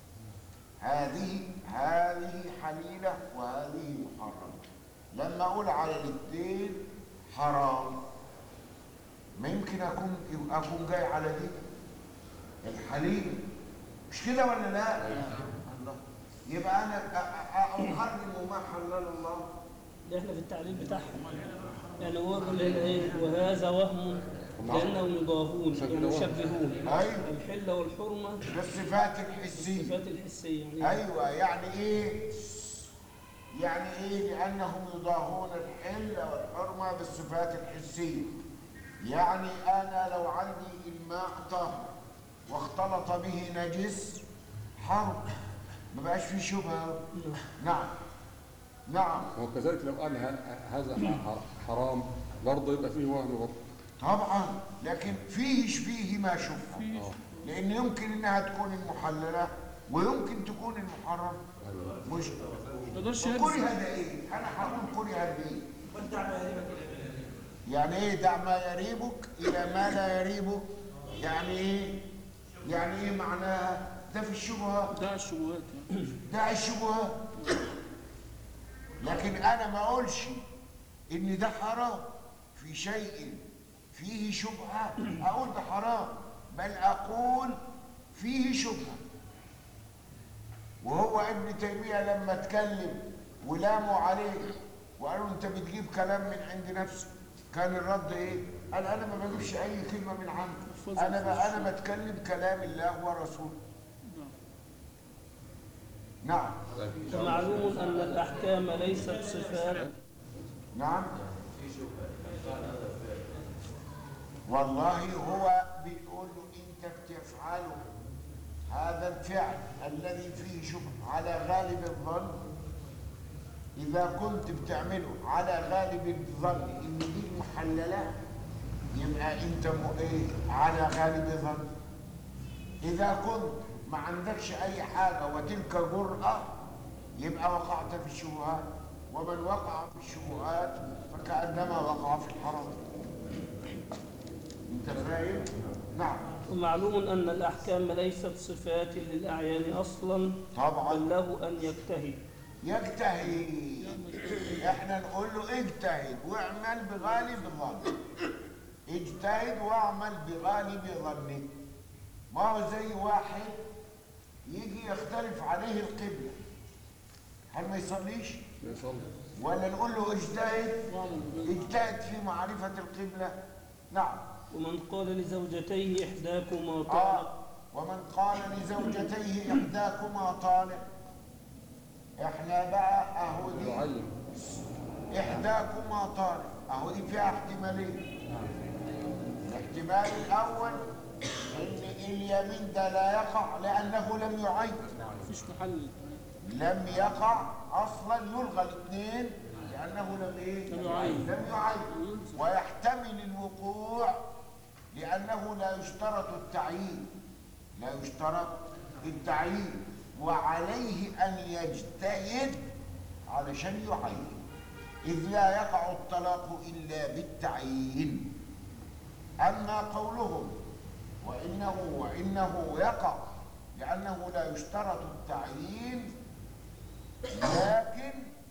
هذه هذه حليلة وهذه محرمة لما اقول على الاثنين حرام ما يمكن اكون اكون جاي على دي الحليب مش كده ولا لا؟ الله يبقى انا أ- أ- احرم ما حلل الله ده احنا في التعليل بتاعهم يعني هو بيقول هنا ايه وهذا وهم لانهم يضاهون عشان يعني كده وهم. يشبهون أيوة. الحلة والحرمة بالصفات الحسيه الصفات الحسية يعني ايوه يعني ايه؟ يعني ايه؟ لانهم يضاهون الحل والحرمه بالصفات الحسيه يعني انا لو عندي الماء طاهر واختلط به نجس حرم ما بقاش فيه شبهه نعم نعم وكذلك لو قال ه- هذا ح- حرام برضه يبقى فيه وهم برضه طبعا لكن فيه فيه ما شبهه اه لان يمكن انها تكون المحلله ويمكن تكون المحرمه مش تقدرش كره ده ايه انا هقول كره ده ايه يعني ايه دع ما يريبك الى ما لا يريبك يعني ايه يعني ايه معناها ده في الشبهه دع الشبهات يعني. دع الشبهات لكن انا ما اقولش ان ده حرام في شيء فيه شبهه اقول ده حرام بل اقول فيه شبهه وهو ابن تيميه لما اتكلم ولاموا عليه وقالوا انت بتجيب كلام من عند نفسك كان الرد ايه؟ قال انا ما بجيبش اي كلمه من عندي انا ب- انا بتكلم كلام الله ورسوله نعم ومعلوم أن الأحكام ليست صفات نعم والله هو بيقول له انت بتفعله هذا الفعل الذي فيه شبه على غالب الظن اذا كنت بتعمله على غالب الظن ان دي محلله يبقى انت م- ايه على غالب ظن اذا كنت ما عندكش اي حاجه وتلك جرأه يبقى وقعت في الشبهات ومن وقع في الشبهات فكأنما وقع في الحرام انت فاهم؟ نعم ومعلوم أن الأحكام ليست صفات للأعيان أصلا طبعا بل له أن يجتهد يجتهد احنا نقول له اجتهد واعمل بغالب ظنك اجتهد واعمل بغالب ظنك ما هو زي واحد يجي يختلف عليه القبلة هل ما يصليش يصلي ولا نقول له اجتهد اجتهد في معرفة القبلة نعم ومن قال لزوجتيه إحداكما آه طالق ومن قال لزوجتيه إحداكما طالق احنا بقى اهو دي يعين إحداكما طالق أهو دي فيها احتمالين الاحتمال الأول إن اليمين ده لا يقع لأنه لم يعين مفيش محل لم يقع أصلا يلغى الاثنين لأنه لم إيه؟ لم يعين. لم يعين ويحتمل الوقوع لأنه لا يشترط التعيين لا يشترط التعيين وعليه أن يجتهد علشان يعين إذ لا يقع الطلاق إلا بالتعيين أما قولهم وإنه وإنه يقع لأنه لا يشترط التعيين لكن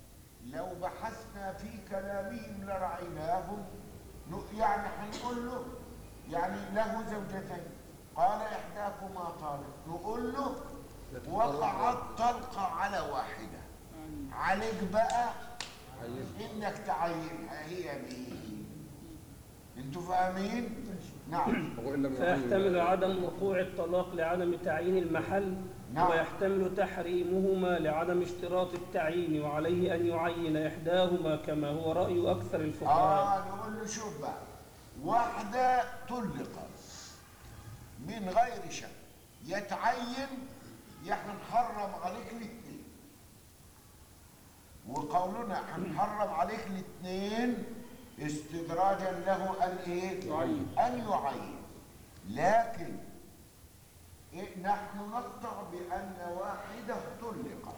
لو بحثنا في كلامهم لرأيناهم ن- يعني هنقول له يعني له زوجتين قال إحداكما طالق نقول له وقعت طلقة على واحدة عليك بقى إنك تعينها هي مين انتوا فاهمين؟ نعم هو إن لم فيحتمل يعين عدم وقوع الطلاق لعدم تعيين المحل نعم. ويحتمل تحريمهما لعدم اشتراط التعيين وعليه أن يعين إحداهما كما هو رأي أكثر الفقهاء آه نقول له شوف بقى واحدة طلقت من غير شك يتعين يا هنحرم عليك الاثنين وقولنا هنحرم عليك الاثنين استدراجا له ان ايه؟ يعين. ان يعين لكن إيه نحن نقطع بان واحده طلقت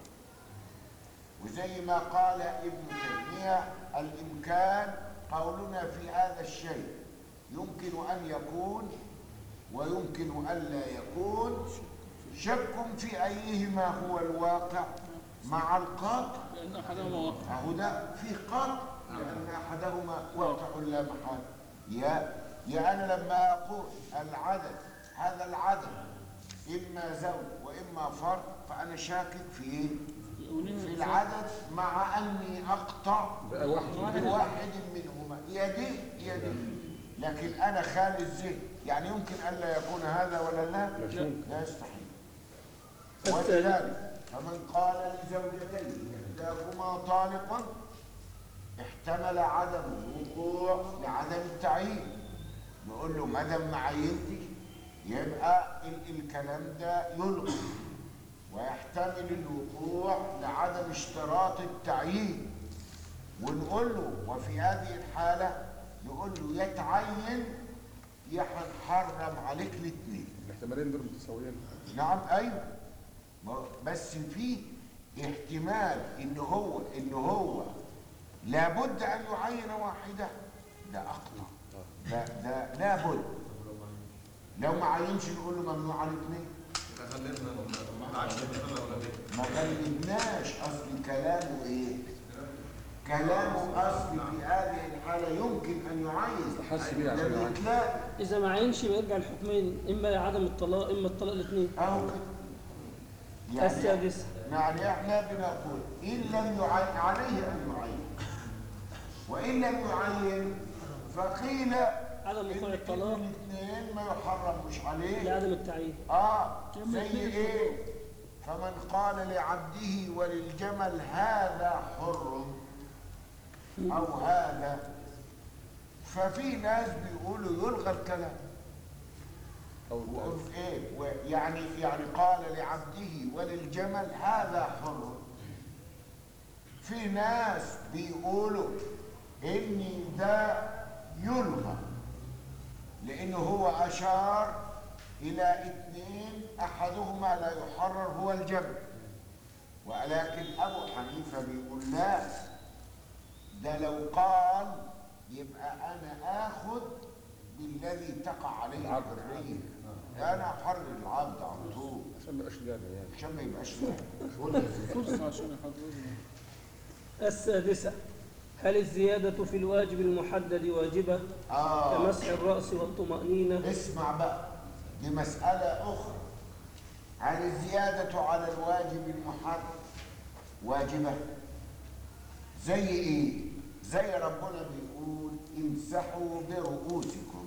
وزي ما قال ابن تيمية الإمكان قولنا في هذا الشيء يمكن أن يكون ويمكن أن لا يكون شك في أيهما هو الواقع مع القطع لأن أحدهما واقع أهو ده في قطع لأن أحدهما واقع لا محال يا يا أنا لما أقول العدد هذا العدد إما زوج وإما فرد فأنا شاكك في إيه؟ في العدد مع أني أقطع بقى واحد بواحد منهما يا دي يا دي لكن أنا خالي الذهن يعني يمكن ألا يكون هذا ولا لا؟ مش ممكن. لا يستحيل الثالث. ولذلك فمن قال لزوجتين إحداكما طالق احتمل عدم الوقوع لعدم التعيين نقول له ما دام ما عينتش يبقى ال- الكلام ده يلغى ويحتمل الوقوع لعدم اشتراط التعيين ونقول له وفي هذه الحالة نقول له يتعين يا هنحرم عليك الاثنين الاحتمالين دول متساويين نعم ايوه ما- بس في احتمال ان هو ان هو لابد ان يعين واحده ده اقطع ده ده لابد لو ما عينش نقول له ممنوع على الاثنين إذا خلينا ما عشان نصلي ولا ليه؟ ما غلبناش اصل كلامه ايه كلامه اصل في هذه الحاله يمكن ان يعين تحس بيه ده عشان يعين الإطلاق إذا ما عينش بيرجع الحكمين إما عدم الطلاق إما الطلاق الاثنين اهو كده يعني السادسة يعني احنا بنقول ان لم يعين عليه ان يعين وان لم يعين فقيل عدم وقوع إن الطلاق الاثنين ما يحرمش عليه لعدم التعيين اه زي ايه فمن قال لعبده وللجمل هذا حر او هذا ففي ناس بيقولوا يلغى الكلام أو وقل ايه و- يعني يعني قال لعبده وللجمل هذا حر في ناس بيقولوا ان ده يلغى لانه هو اشار الى اثنين احدهما لا يحرر هو الجمل ولكن ابو حنيفه بيقول لا ده لو قال يبقى انا اخذ بالذي تقع عليه العبد. الحريه انا احرر العبد على طول عشان ما يبقاش لعبة يعني عشان ما يبقاش له فرصة عشان يحضروا السادسة هل الزيادة في الواجب المحدد واجبة اه كمسح الرأس والطمأنينة اسمع بقى دي مسألة أخرى هل الزيادة على الواجب المحرم واجبة زي إيه؟ زي ربنا بيقول امسحوا برؤوسكم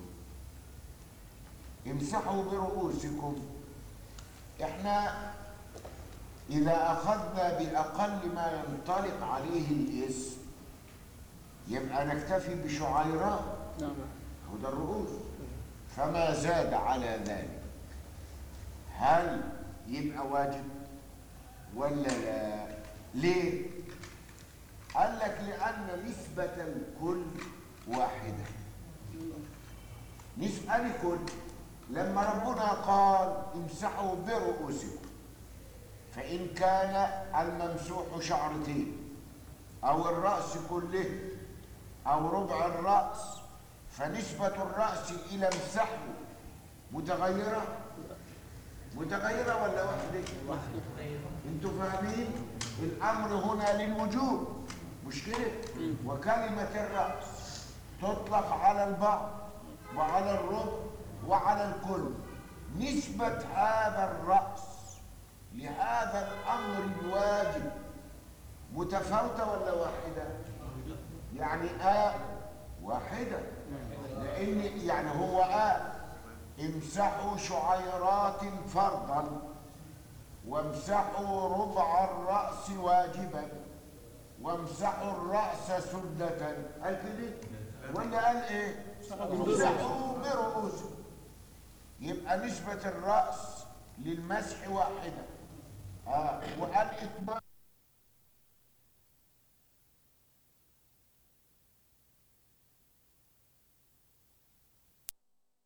امسحوا برؤوسكم احنا إذا أخذنا بأقل ما ينطلق عليه الاسم يبقى نكتفي بشعيرات نعم هو ده الرؤوس فما زاد على ذلك هل يبقى واجب ولا لا ليه قال لك لأن نسبة الكل واحدة نسبة لكل لما ربنا قال امسحوا برؤوسكم فإن كان الممسوح شعرتين أو الرأس كله أو ربع الرأس فنسبة الرأس إلى مسحه متغيرة متغيرة ولا واحدة؟ انتوا فاهمين؟ الأمر هنا للوجوب مش كده وكلمة الرأس تطلق على البعض وعلى الربع وعلى الكل نسبة هذا الرأس لهذا الأمر الواجب متفاوتة ولا واحدة؟ يعني آه واحدة لأن يعني هو آه امسحوا شعيرات فرضا وامسحوا ربع الرأس واجبا وامسحوا الرأس سنة قال كده ولا قال ايه امسحوا برؤوسكم يبقى نسبة الرأس للمسح واحدة اه وقال إتمام